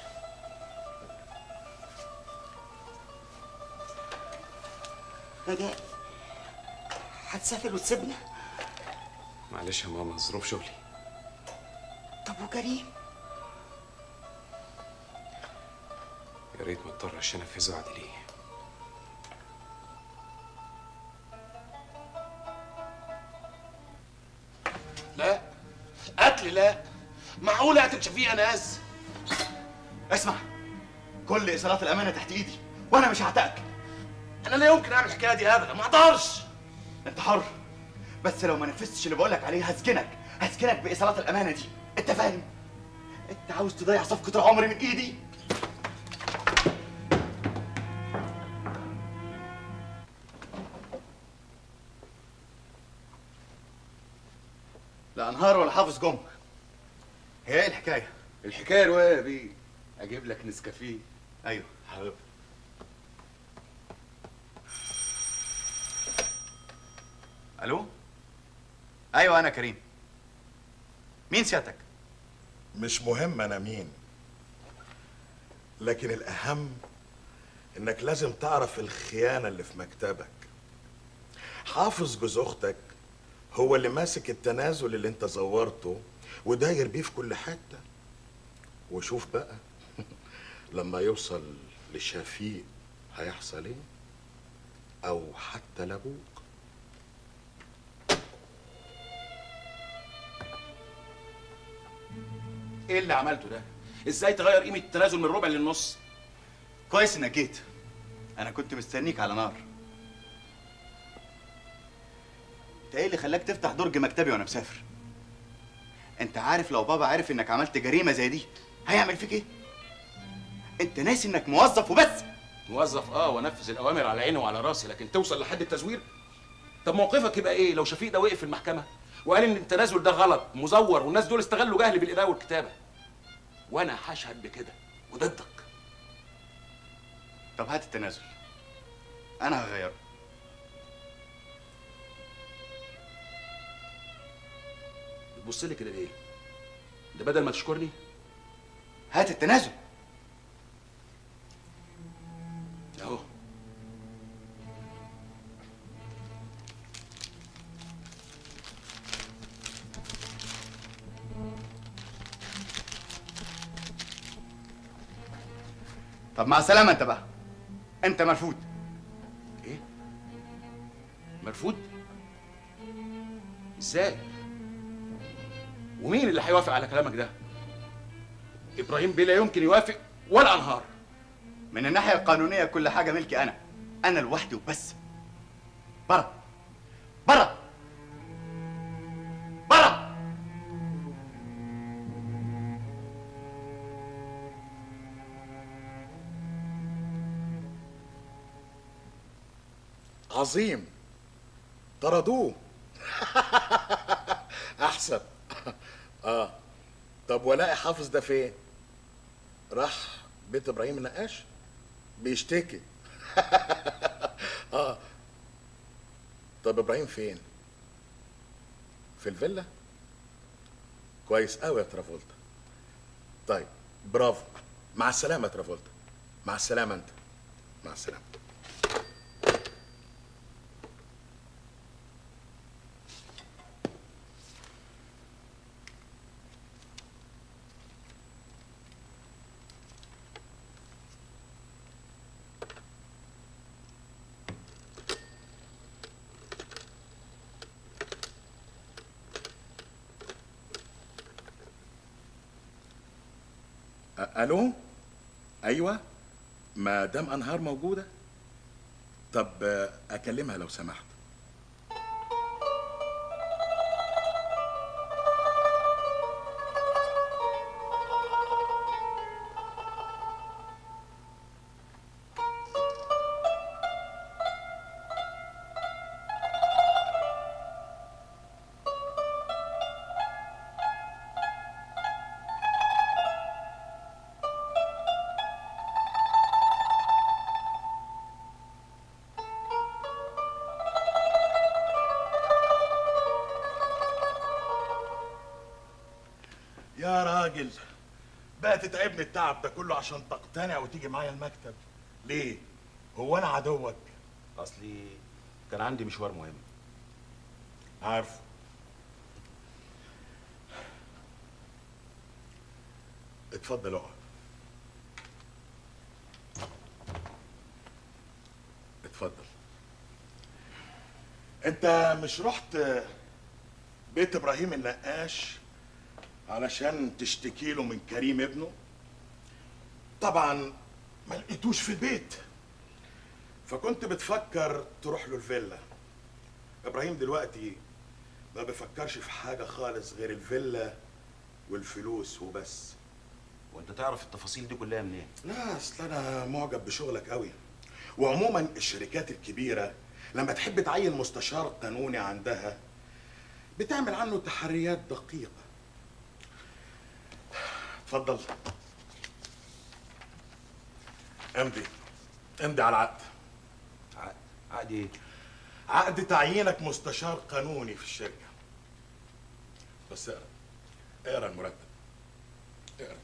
رجاء هتسافر وتسيبنا
معلش يا ماما ظروف شغلي
طب وكريم
يا ريت ما اضطرش انفذ وعدي ليه
لا قتل لا معقول قتل شفيق ناس
اسمع كل ايصالات الامانه تحت ايدي وانا مش هعتقك
انا لا يمكن اعمل الحكايه دي ابدا ما اقدرش
انت حر بس لو ما نفذتش اللي بقولك عليه هسجنك هسجنك بايصالات الامانه دي انت فاهم انت عاوز تضيع صفقه العمر من ايدي لا انهار ولا حافظ جم هي ايه الحكايه
الحكايه روايه يا بيه اجيب لك نسكافيه
ايوه حبيبي الو ايوه انا كريم مين سيادتك
مش مهم انا مين لكن الاهم انك لازم تعرف الخيانه اللي في مكتبك حافظ جوز اختك هو اللي ماسك التنازل اللي انت زورته وداير بيه في كل حته وشوف بقى
لما يوصل لشفيق هيحصل ايه او حتى لابوك
ايه اللي عملته ده ازاي تغير قيمه التنازل من ربع للنص
كويس انك جيت انا كنت مستنيك على نار انت ايه اللي خلاك تفتح درج مكتبي وانا مسافر انت عارف لو بابا عارف انك عملت جريمه زي دي هيعمل فيك ايه انت ناسي انك موظف وبس
موظف اه وانفذ الاوامر على عيني وعلى راسي لكن توصل لحد التزوير طب موقفك يبقى ايه لو شفيق ده وقف في المحكمه وقال ان التنازل ده غلط مزور والناس دول استغلوا جهلي بالقراءه والكتابه وانا هشهد بكده وضدك
طب هات التنازل انا هغيره
بتبص لي كده ليه ده بدل ما تشكرني
هات التنازل
اهو
طب مع السلامه انت بقى انت مرفوض
ايه مرفوض ازاي ومين اللي هيوافق على كلامك ده ابراهيم بيه لا يمكن يوافق ولا انهار
من الناحيه القانونيه كل حاجه ملكي انا انا لوحدي وبس برا برا برا
عظيم طردوه احسن اه طب ولاء حافظ ده فين راح بيت ابراهيم النقاش بيشتكي اه طب ابراهيم فين في الفيلا كويس قوي يا ترافولتا طيب برافو مع السلامه يا ترافولتا مع السلامه انت مع السلامه أ- الو ايوه مدام انهار موجوده طب آه، اكلمها لو سمحت
يا راجل بقى تتعبني التعب ده كله عشان تقتنع وتيجي معايا المكتب ليه هو انا عدوك
اصلي كان عندي مشوار مهم
عارفه اتفضل اقعد اتفضل انت مش رحت بيت ابراهيم النقاش علشان تشتكي له من كريم ابنه طبعا ما لقيتوش في البيت فكنت بتفكر تروح له الفيلا ابراهيم دلوقتي ما بيفكرش في حاجه خالص غير الفيلا والفلوس وبس
وانت تعرف التفاصيل دي كلها منين
لا اصل انا معجب بشغلك قوي وعموما الشركات الكبيره لما تحب تعين مستشار قانوني عندها بتعمل عنه تحريات دقيقه اتفضل امضي امضي على العقد
عقد عقد ايه
عقد تعيينك مستشار قانوني في الشركه بس اقرا اقرا المرتب اقرا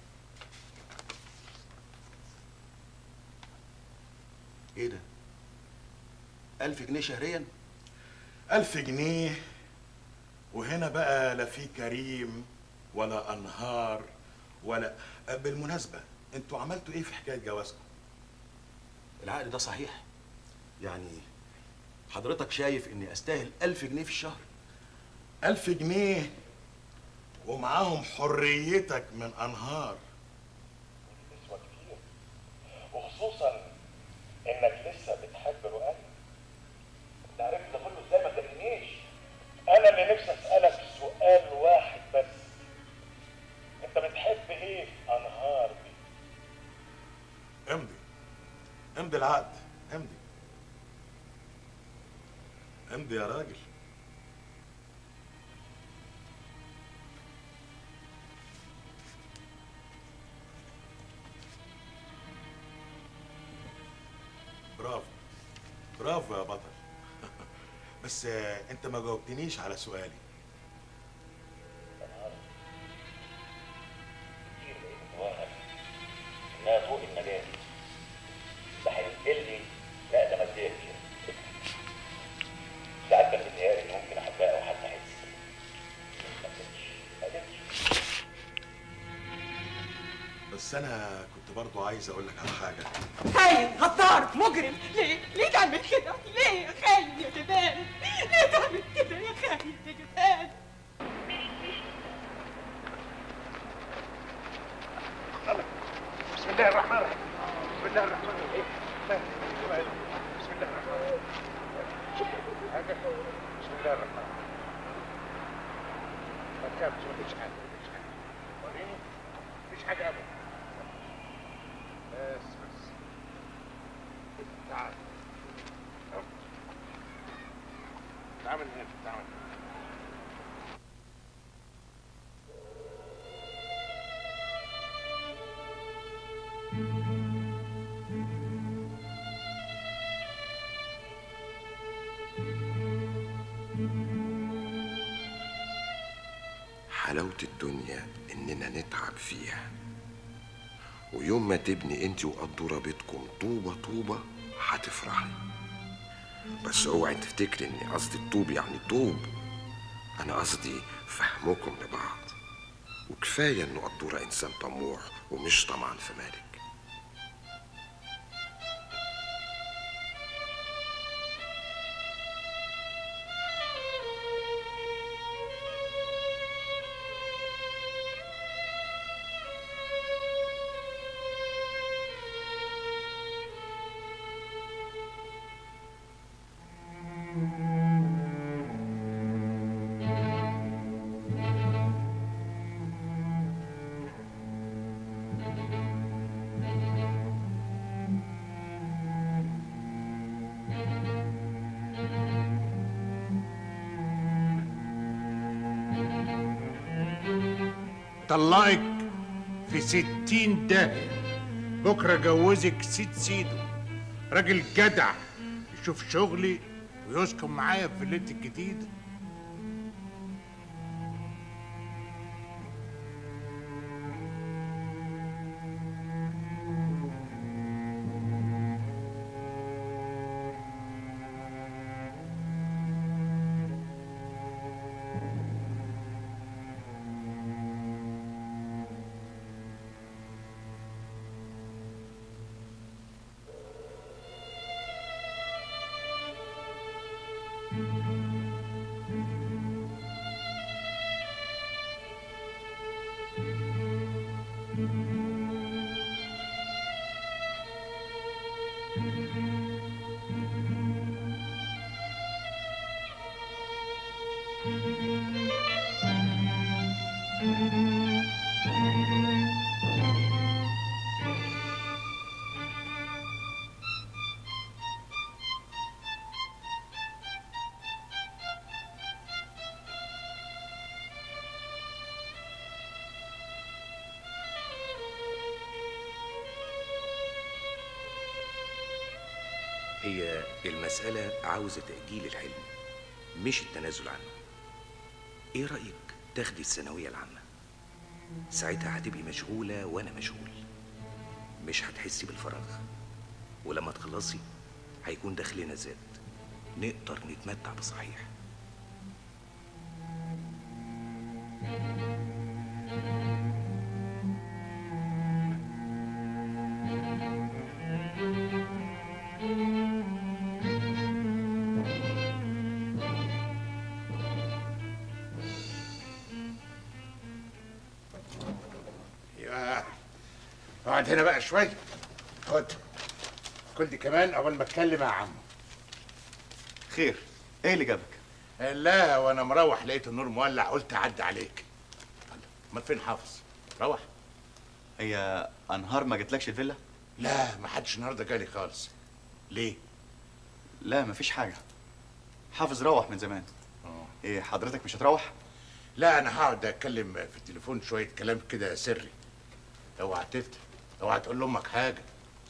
ايه ده ألف جنيه شهريا
ألف جنيه وهنا بقى لا في كريم ولا أنهار ولا بالمناسبة انتوا عملتوا ايه في حكايه جوازكم
العقد ده صحيح يعني حضرتك شايف اني استاهل ألف جنيه في الشهر
ألف جنيه ومعاهم حريتك من أنهار
نسوة كتير وخصوصا انك لسه بتحب رؤى انت عرفت ده كله ازاي ما تقلقنيش انا اللي نفسي اسالك سؤال واحد بس انت بتحب ايه في انهار دي
امضي امضي العقد امضي امضي يا راجل برافو برافو يا بطل بس آه، انت ما جاوبتنيش على سؤالي
انها فوق المجال ده هينقل لي نقله ماديه كتير ساعات كان بيتهيألي اني ممكن احبها او حتى احس ما قدرتش ما قدرتش
بس انا كنت برضو عايز اقول لك على حاجه
خاين غدار مجرم ليه ليه تعمل كده ليه يا خاين يا جبان ليه تعمل كده يا خاين يا جبان
بسم الله الرحمن الرحيم بسم الله الرحمن الرحيم بسم الله الرحمن الرحيم حاجة بسم الله الرحمن الرحيم ما تخافش مفيش حاجة مفيش حاجة وريني مفيش حاجة أبدا بس بس تعال تعال من هنا تعال من هنا
حلاوة الدنيا إننا نتعب فيها ويوم ما تبني انت وقدورة بيتكم طوبة طوبة هتفرحي بس اوعي تفتكري اني قصدي الطوب يعني طوب انا قصدي فهمكم لبعض وكفاية انه قدورة انسان طموح ومش طمعان في مالك
طلقك في ستين داهية بكرة جوزك سيد سيدو راجل جدع يشوف شغلي ويسكن معايا في فيلتي الجديدة
هي المسألة عاوزة تأجيل الحلم مش التنازل عنه ايه رأيك تاخدي الثانوية العامة ساعتها هتبقي مشغولة وانا مشغول مش هتحسي بالفراغ ولما تخلصي هيكون دخلنا زاد نقدر نتمتع بصحيح
يا اقعد هنا بقى شويه خد كل دي كمان اول ما اتكلم يا عم
خير ايه اللي جابك
لا وانا مروح لقيت النور مولع قلت اعدي عليك امال فين حافظ روح
هي انهار ما جاتلكش الفيلا
لا ما حدش النهارده جالي خالص ليه
لا مفيش حاجه حافظ روح من زمان ايه حضرتك مش هتروح
لا انا هقعد اتكلم في التليفون شويه كلام كده سري اوعى تفتح اوعى تقول لامك حاجه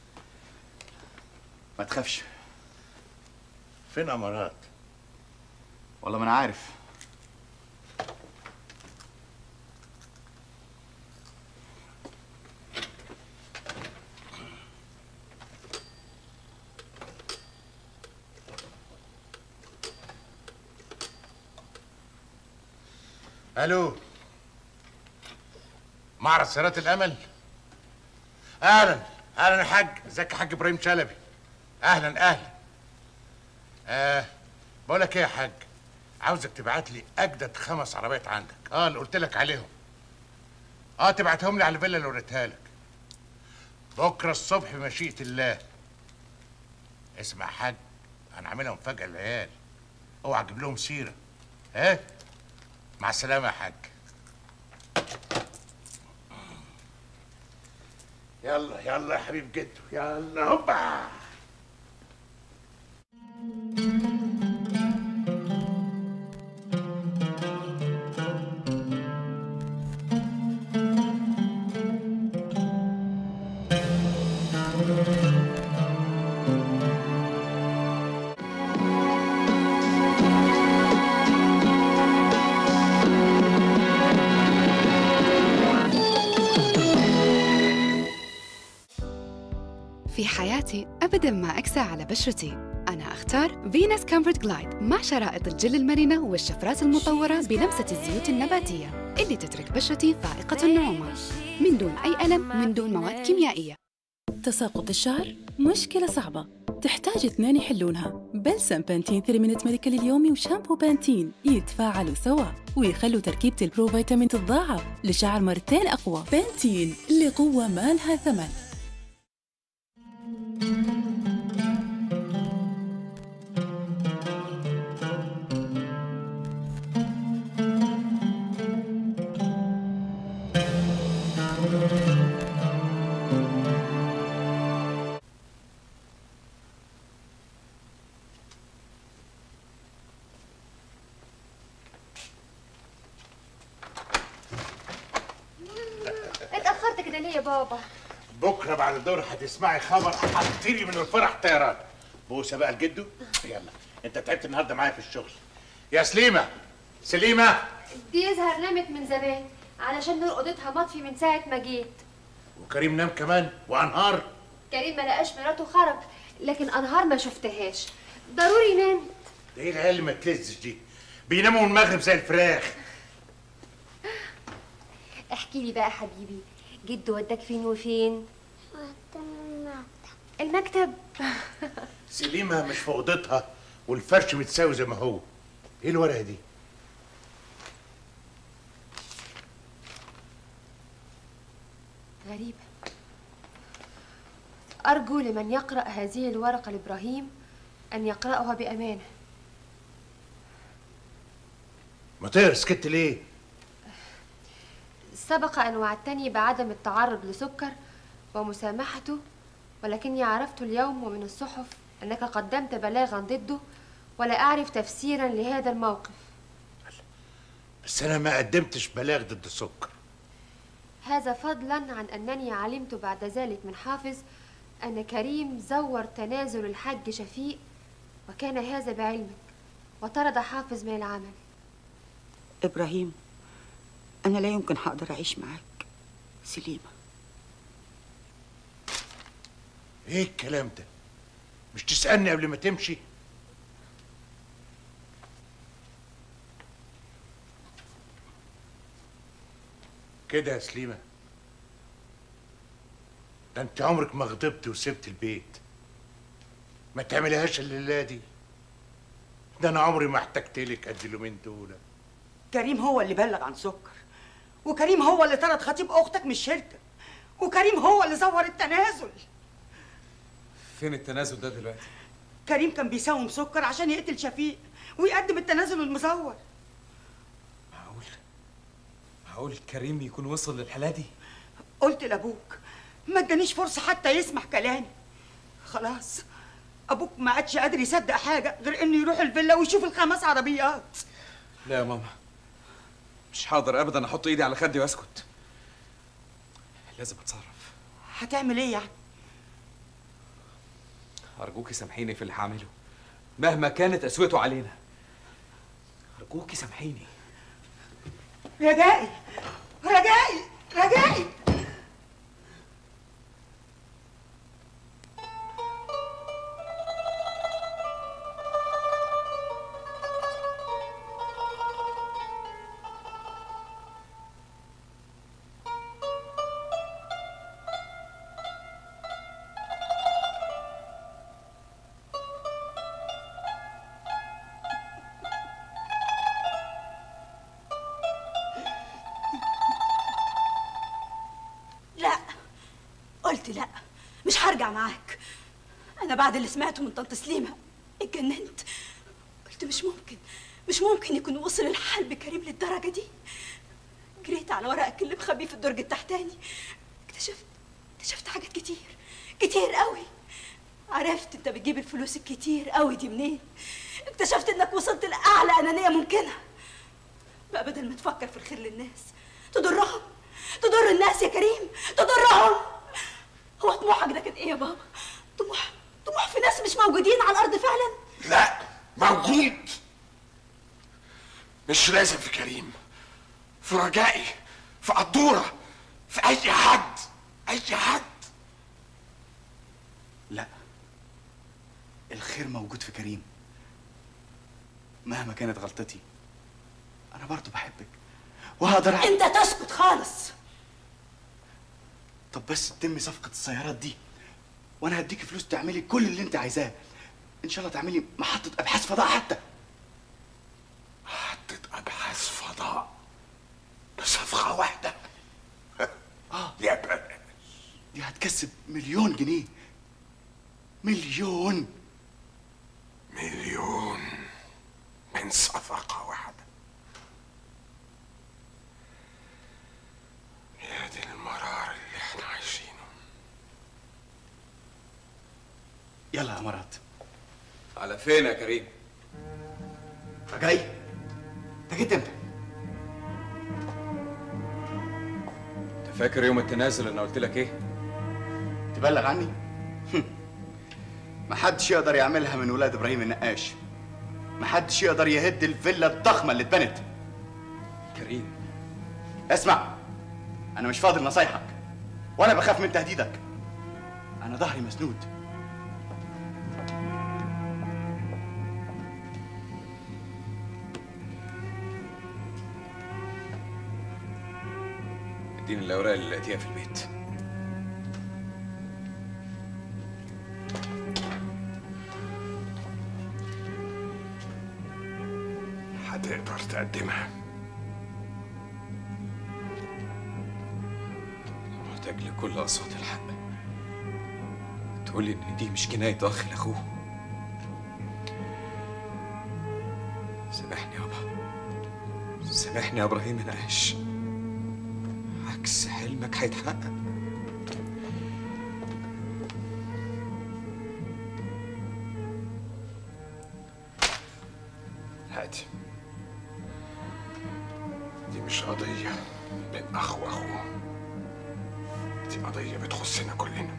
ما تخافش
فين امارات
والله ما انا عارف
الو معرض سيارات الامل اهلا اهلا يا حاج ازيك يا حاج ابراهيم شلبي اهلا اهلا آه بقول لك ايه يا حاج عاوزك تبعت لي اجدد خمس عربيات عندك اه اللي قلت لك عليهم اه تبعتهم لي على الفيلا اللي وريتها لك بكره الصبح بمشيئه الله اسمع يا حاج انا عاملها مفاجاه للعيال اوعى تجيب لهم سيره ها مع السلامه يا حاج يلا يلا يا حبيب جدو يلا هوبا
في حياتي أبدا ما أكسى على بشرتي أنا أختار فينس كومفورت جلايد مع شرائط الجل المرنة والشفرات المطورة بلمسة الزيوت النباتية اللي تترك بشرتي فائقة النعومة من دون أي ألم من دون مواد كيميائية
تساقط الشعر مشكلة صعبة تحتاج اثنين يحلونها بلسم بانتين 3 مينت ميديكال اليومي وشامبو بانتين يتفاعلوا سوا ويخلوا تركيبة البرو فيتامين تتضاعف لشعر مرتين أقوى بانتين لقوة ما لها ثمن
اتأخرت كده ليه يا بابا؟
بكره بعد الدور هتسمعي خبر هتطيري من الفرح طيران بوسه بقى لجده يلا انت تعبت النهارده معايا في الشغل يا سليمه سليمه
دي يظهر نامت من زمان علشان نور اوضتها مطفي من ساعة ما جيت
وكريم نام كمان وانهار
كريم ما لقاش مراته خرج لكن انهار ما شفتهاش ضروري نام
ده ايه العيال اللي ما تلزش دي بيناموا من المغرب زي الفراخ
احكي لي بقى يا حبيبي جد وداك فين وفين المكتب
سليمه مش في اوضتها والفرش متساوي زي ما هو ايه الورقه دي
غريبة أرجو لمن يقرأ هذه الورقة لإبراهيم أن يقرأها بأمانة
ما تقرا سكت ليه
سبق أن وعدتني بعدم التعرض لسكر ومسامحته ولكني عرفت اليوم ومن الصحف أنك قدمت بلاغا ضده ولا أعرف تفسيرا لهذا الموقف
بس انا ما قدمتش بلاغ ضد السكر
هذا فضلا عن أنني علمت بعد ذلك من حافظ أن كريم زور تنازل الحاج شفيق وكان هذا بعلمك وطرد حافظ من العمل
إبراهيم أنا لا يمكن هقدر أعيش معاك سليمة
ايه الكلام ده مش تسالني قبل ما تمشي كده يا سليمه ده انت عمرك ما غضبت وسبت البيت ما تعمليهاش الليله دي ده انا عمري ما احتجت لك قد اليومين دول
كريم هو اللي بلغ عن سكر وكريم هو اللي طرد خطيب أختك من الشركة وكريم هو اللي زور التنازل
فين التنازل ده دلوقتي
كريم كان بيساوم سكر عشان يقتل شفيق ويقدم التنازل المزور
معقول كريم يكون وصل للحالة دي
قلت لابوك ما ادانيش فرصه حتى يسمع كلامي خلاص ابوك ما عادش قادر يصدق حاجه غير انه يروح الفيلا ويشوف الخمس عربيات
لا يا ماما مش حاضر ابدا احط ايدي على خدي واسكت لازم اتصرف
هتعمل ايه يعني
ارجوكي سامحيني في اللي هعمله مهما كانت قسوته علينا ارجوكي سامحيني
رجائي رجائي رجائي
لا قلت لا مش هرجع معاك انا بعد اللي سمعته من طنط سليمه اتجننت قلت مش ممكن مش ممكن يكون وصل الحال بكريم للدرجه دي جريت على ورقك اللي مخبيه في الدرج التحتاني اكتشفت اكتشفت حاجات كتير كتير قوي عرفت انت بتجيب الفلوس الكتير قوي دي منين اكتشفت انك وصلت لاعلى انانيه ممكنه بقى بدل ما تفكر في الخير للناس تضرهم تضر الناس يا كريم تضرهم هو طموحك ده كان ايه يا بابا طموح طموح في ناس مش موجودين على الارض فعلا
لا موجود مش لازم في كريم في رجائي في قدورة في أي حد أي حد
لا الخير موجود في كريم مهما كانت غلطتي انا برضه بحبك وهقدر أعمل-
انت تسكت خالص
طب بس تتم صفقة السيارات دي وانا هديكي فلوس تعملي كل اللي انت عايزاه ان شاء الله تعملي محطة ابحاث فضاء حتى
محطة أبحاث فضاء بصفقة واحدة
اه
يا بلاش
دي هتكسب مليون جنيه مليون
مليون من صفقة واحدة يا دي المرار اللي احنا عايشينه
يلا يا مرات
على فين يا كريم
جاي انت جيت امتى
انت فاكر يوم التنازل انا قلت لك ايه
تبلغ عني محدش يقدر يعملها من ولاد ابراهيم النقاش محدش يقدر يهد الفيلا الضخمه اللي اتبنت
كريم
اسمع انا مش فاضل نصايحك ولا بخاف من تهديدك انا ظهري مسنود
اديني الاوراق اللي لقيتيها في البيت
هتقدر تقدمها
محتاج لكل اصوات الحق تقولي ان دي مش جناية اخ لاخوه سامحني يابا سامحني يا ابراهيم نقاش عكس حلمك هيتحقق
هاتي دي مش قضية بين أخ وأخوه دي قضية بتخصنا كلنا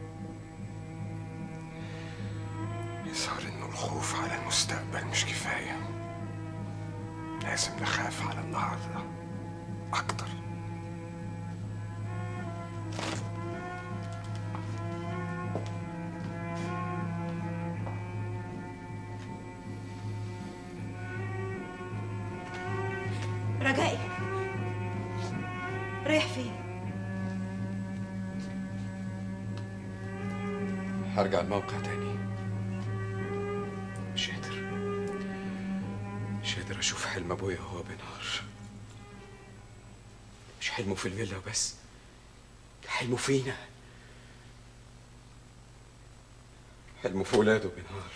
يظهر إنه الخوف على المستقبل مش كفاية لازم نخاف على النهاردة أكتر
رجائي رايح فين
هرجع الموقع تاني مش قادر مش قادر اشوف حلم ابويا وهو بينهار مش حلمه في الفيلا وبس
حلمه فينا حلمه في ولاده بنهار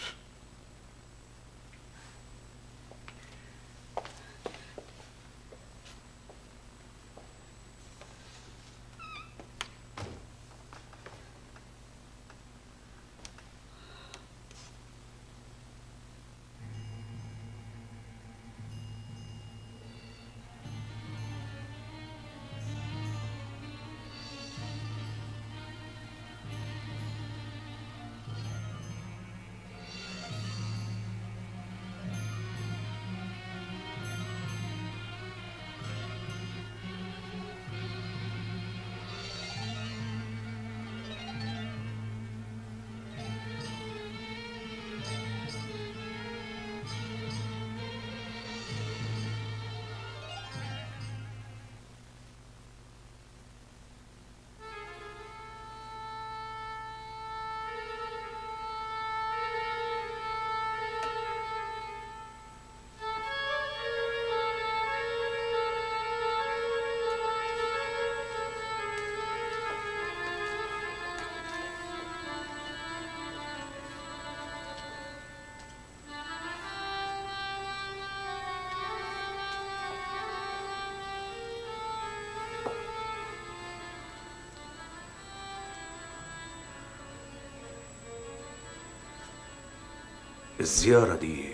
الزيارة دي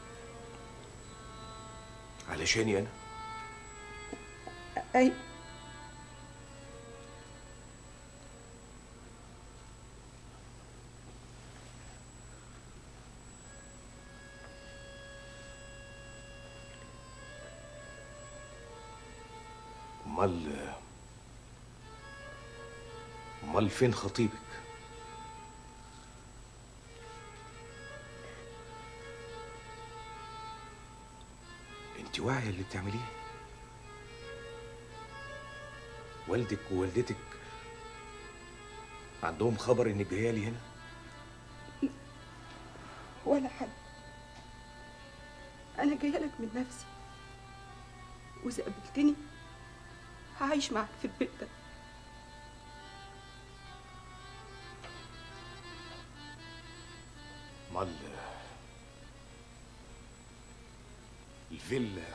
علشاني أنا
أي
أمال أمال فين خطيبك؟ أنت واعية اللي بتعمليه؟ والدك ووالدتك عندهم خبر إنك جاية لي هنا؟
ولا حد أنا جاية لك من نفسي وإذا قابلتني هعيش معاك في البيت ده
أمال الفيلا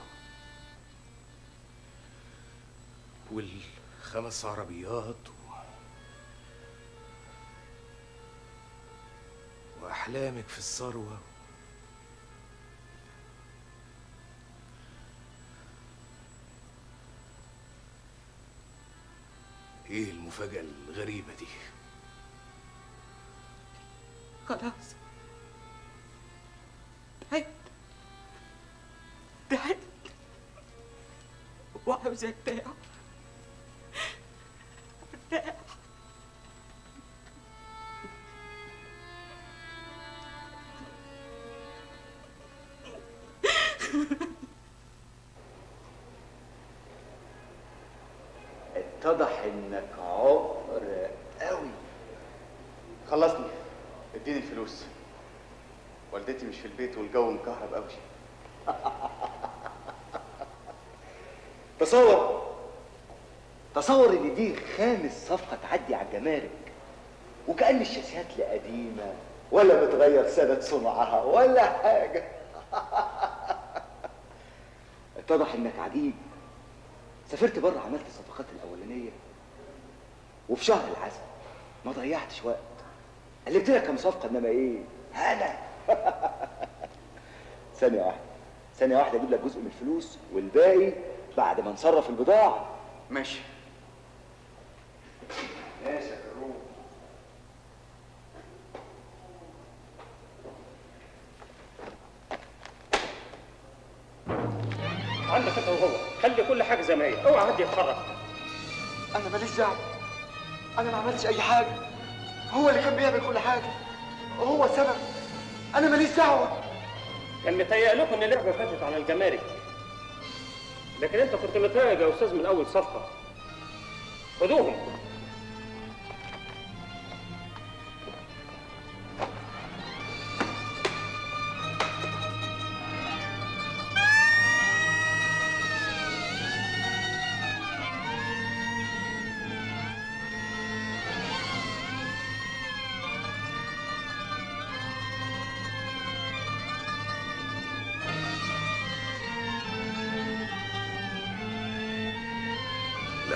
والخمس عربيات و... وأحلامك في الثروة إيه المفاجأة الغريبة دي؟
خلاص تعبت تعبت وعاوزة ارتاح ارتاح
اتضح انك عقر قوي خلصني اديني الفلوس والدتي مش في البيت والجو مكهرب قوي
تصور تصور ان دي خامس صفقه تعدي على الجمارك وكأن الشاسيات لا قديمه ولا بتغير سنه صنعها ولا حاجه اتضح انك عجيب سافرت بره عملت الصفقات الاولانيه وفي شهر العسل ما ضيعتش وقت قلت لك كام صفقه انما ايه هلا ثانيه واحده ثانيه واحده اجيب لك جزء من الفلوس والباقي بعد ما نصرف البضاعه
ماشي
ماشي يا كروم
عندك انت وهو خلي كل حاجه زي ما هي اوعى حد يتحرك
انا ماليش دعوه انا ما عملتش اي حاجه هو اللي كان بيعمل كل حاجه هو السبب انا ماليش دعوه
كان متهيأ لكم ان اللعبه فاتت على الجمارك لكن انت كنت متراجع يا استاذ من اول صفقه خدوهم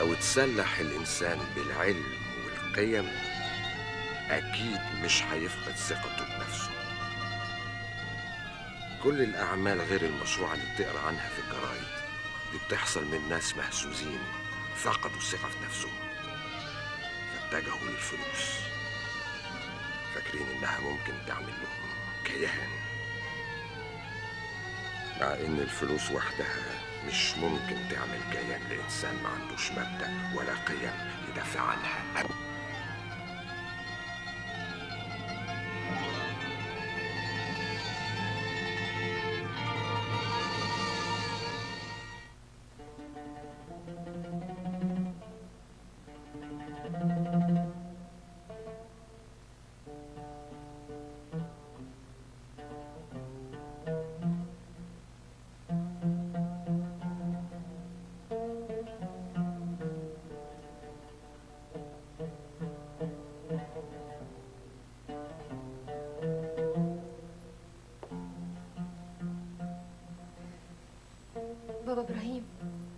لو تسلح الإنسان بالعلم والقيم أكيد مش هيفقد ثقته بنفسه كل الأعمال غير المشروعة اللي بتقرأ عنها في الجرايد دي بتحصل من ناس مهزوزين فقدوا الثقة في نفسهم فاتجهوا للفلوس فاكرين إنها ممكن تعمل لهم كيان مع إن الفلوس وحدها مش ممكن تعمل كيان لإنسان ما عندوش مبدأ ولا قيم يدافع عنها أبدا
بابا ابراهيم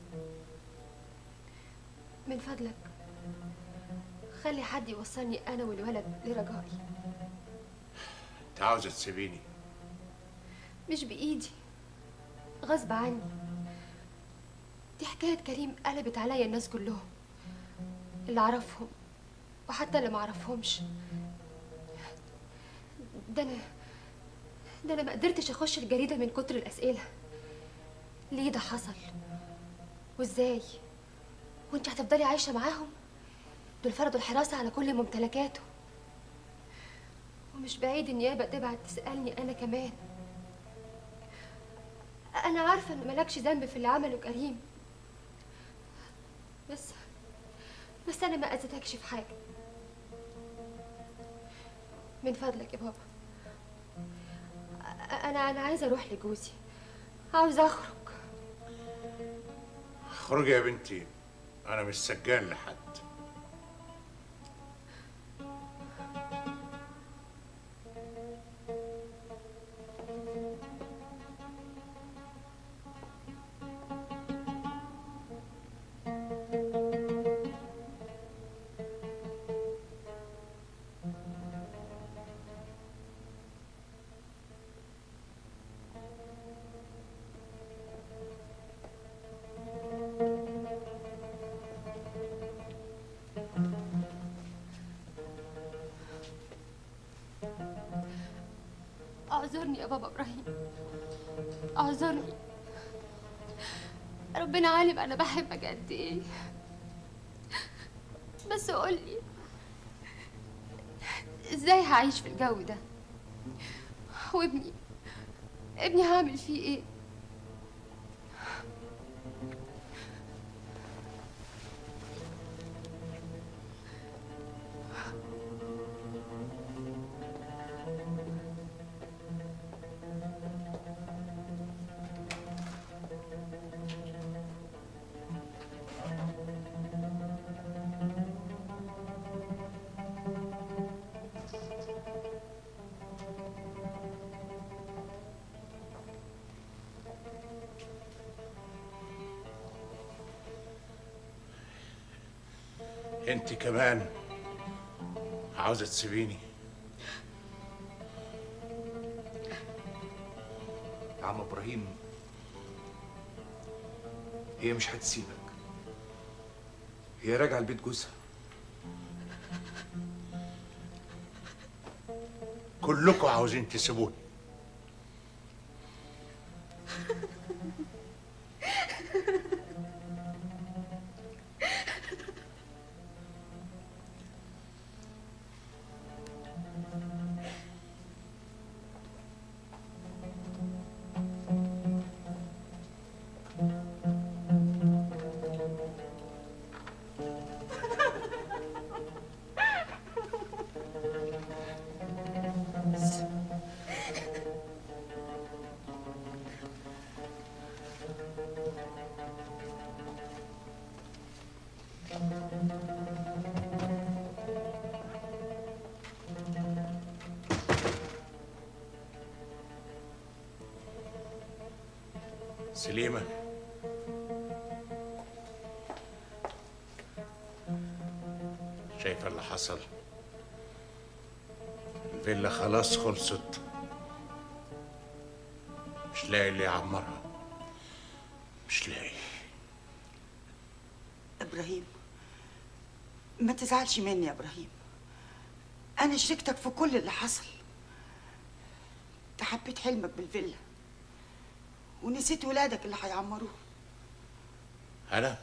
من فضلك خلي حد يوصلني انا والولد لرجائي
انت عاوزه تسيبيني
مش بايدي غصب عني دي حكايه كريم قلبت عليا الناس كلهم اللي اعرفهم وحتى اللي ما اعرفهمش ده انا ده انا ما قدرتش اخش الجريده من كتر الاسئله ليه ده حصل وازاي وانت هتفضلي عايشه معاهم دول فرضوا الحراسه على كل ممتلكاته ومش بعيد النيابه تبعت تسالني انا كمان انا عارفه ان مالكش ذنب في اللي عمله كريم بس بس انا ما اذيتكش في حاجه من فضلك يا بابا أ- انا انا عايزه اروح لجوزي عاوزه اخرج
اخرجي يا بنتي انا مش سجان لحد
اعذرني يا بابا ابراهيم اعذرني ربنا عالم انا بحبك قد ايه بس قولي ازاي هعيش في الجو ده وابني ابني هعمل فيه ايه
انت كمان عاوزه تسيبيني
يا عم ابراهيم هي مش هتسيبك هي راجعه لبيت جوزها
كلكم عاوزين تسيبوني سليمة شايفه اللي حصل الفيلا خلاص خلصت مش لاقي اللي يعمرها مش لاقي
ابراهيم ما تزعلش مني يا ابراهيم انا شريكتك في كل اللي حصل انت حبيت حلمك بالفيلا ونسيت ولادك اللي هيعمروه
انا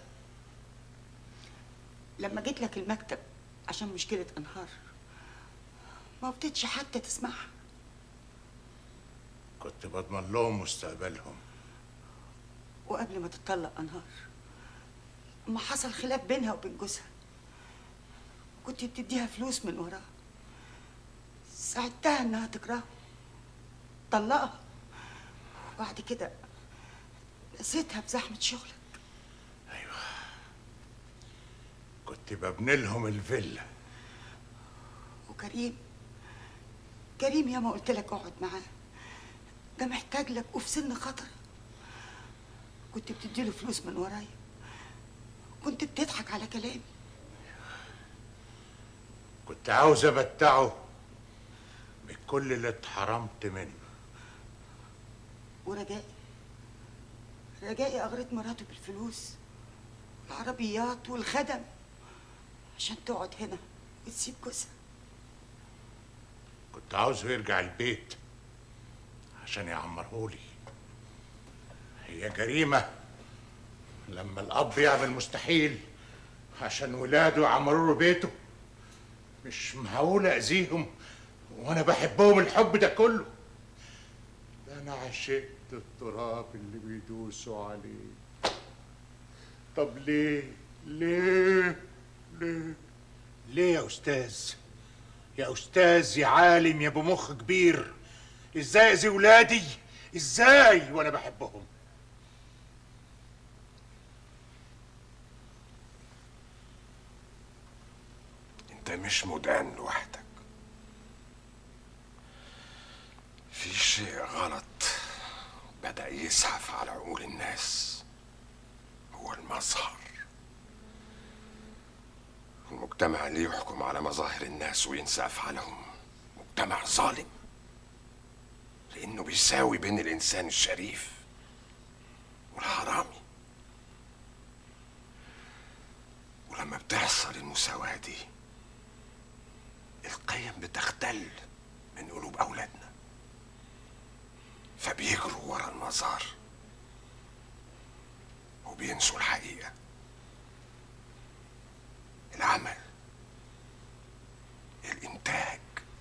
لما جيت لك المكتب عشان مشكلة انهار ما بديتش حتى تسمعها
كنت بضمن لهم مستقبلهم
وقبل ما تطلق انهار ما حصل خلاف بينها وبين جوزها كنت بتديها فلوس من وراها ساعدتها انها تكرهه طلقها وبعد كده نسيتها بزحمة شغلك
كنت ببني لهم الفيلا
وكريم كريم يا ما قلت لك اقعد معاه ده محتاج لك وفي سن خطر كنت بتديله فلوس من ورايا كنت بتضحك على كلامي
كنت عاوز ابتعه من كل اللي اتحرمت منه
ورجائي رجائي اغرت مراته بالفلوس والعربيات والخدم عشان تقعد هنا وتسيب جوزها
كنت عاوزه يرجع البيت عشان يعمرهولي هي جريمة لما الأب يعمل مستحيل عشان ولاده يعمروا له بيته مش معقول أذيهم وأنا بحبهم الحب ده كله ده أنا عشقت التراب اللي بيدوسوا عليه طب ليه ليه ليه ليه يا أستاذ يا أستاذ يا عالم يا أبو مخ كبير إزاي أذي ولادي إزاي وأنا بحبهم
انت مش مدان لوحدك في شيء غلط بدأ يزحف على عقول الناس هو المظهر المجتمع اللي يحكم على مظاهر الناس وينسى أفعالهم مجتمع ظالم لأنه بيساوي بين الإنسان الشريف والحرامي ولما بتحصل المساواة دي القيم بتختل من قلوب أولادنا فبيجروا ورا المظهر وبينسوا الحقيقة العمل الإنتاج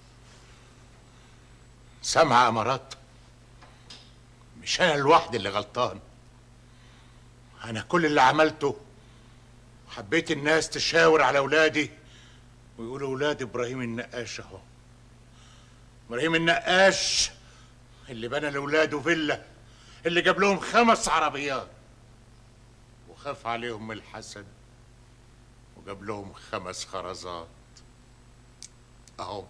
سامعة يا مرات مش أنا لوحدي اللي غلطان أنا كل اللي عملته حبيت الناس تشاور على أولادي ويقولوا أولاد إبراهيم النقاش أهو إبراهيم النقاش اللي بنى لأولاده فيلا اللي جاب لهم خمس عربيات وخاف عليهم من الحسد وجاب لهم خمس خرزات أهو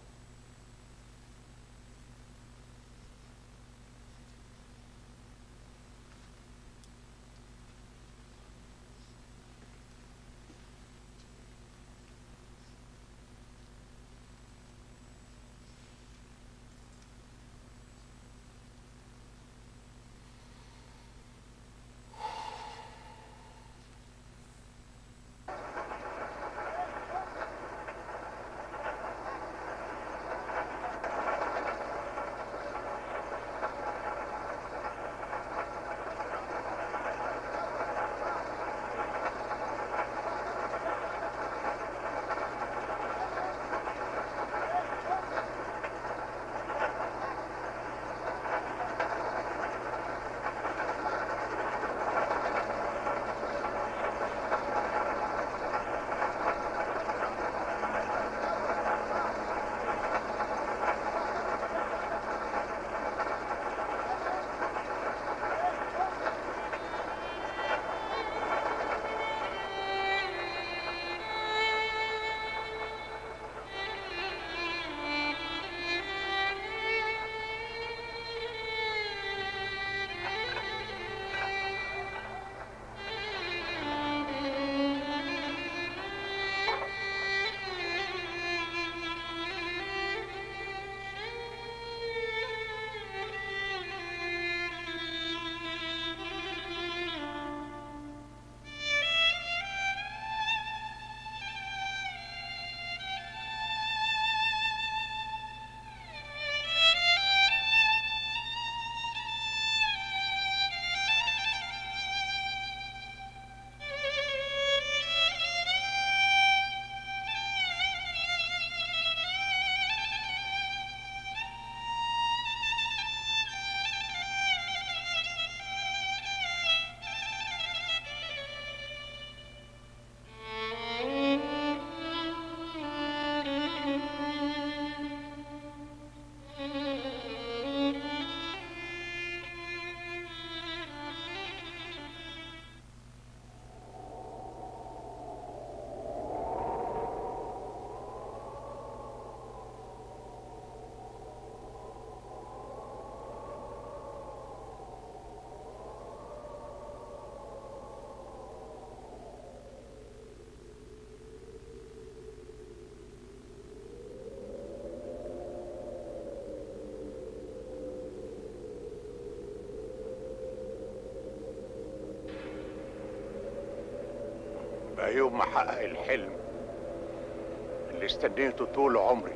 يوم ما احقق الحلم اللي استنيته طول عمري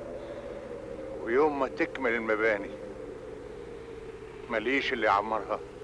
ويوم ما تكمل المباني ماليش اللي يعمرها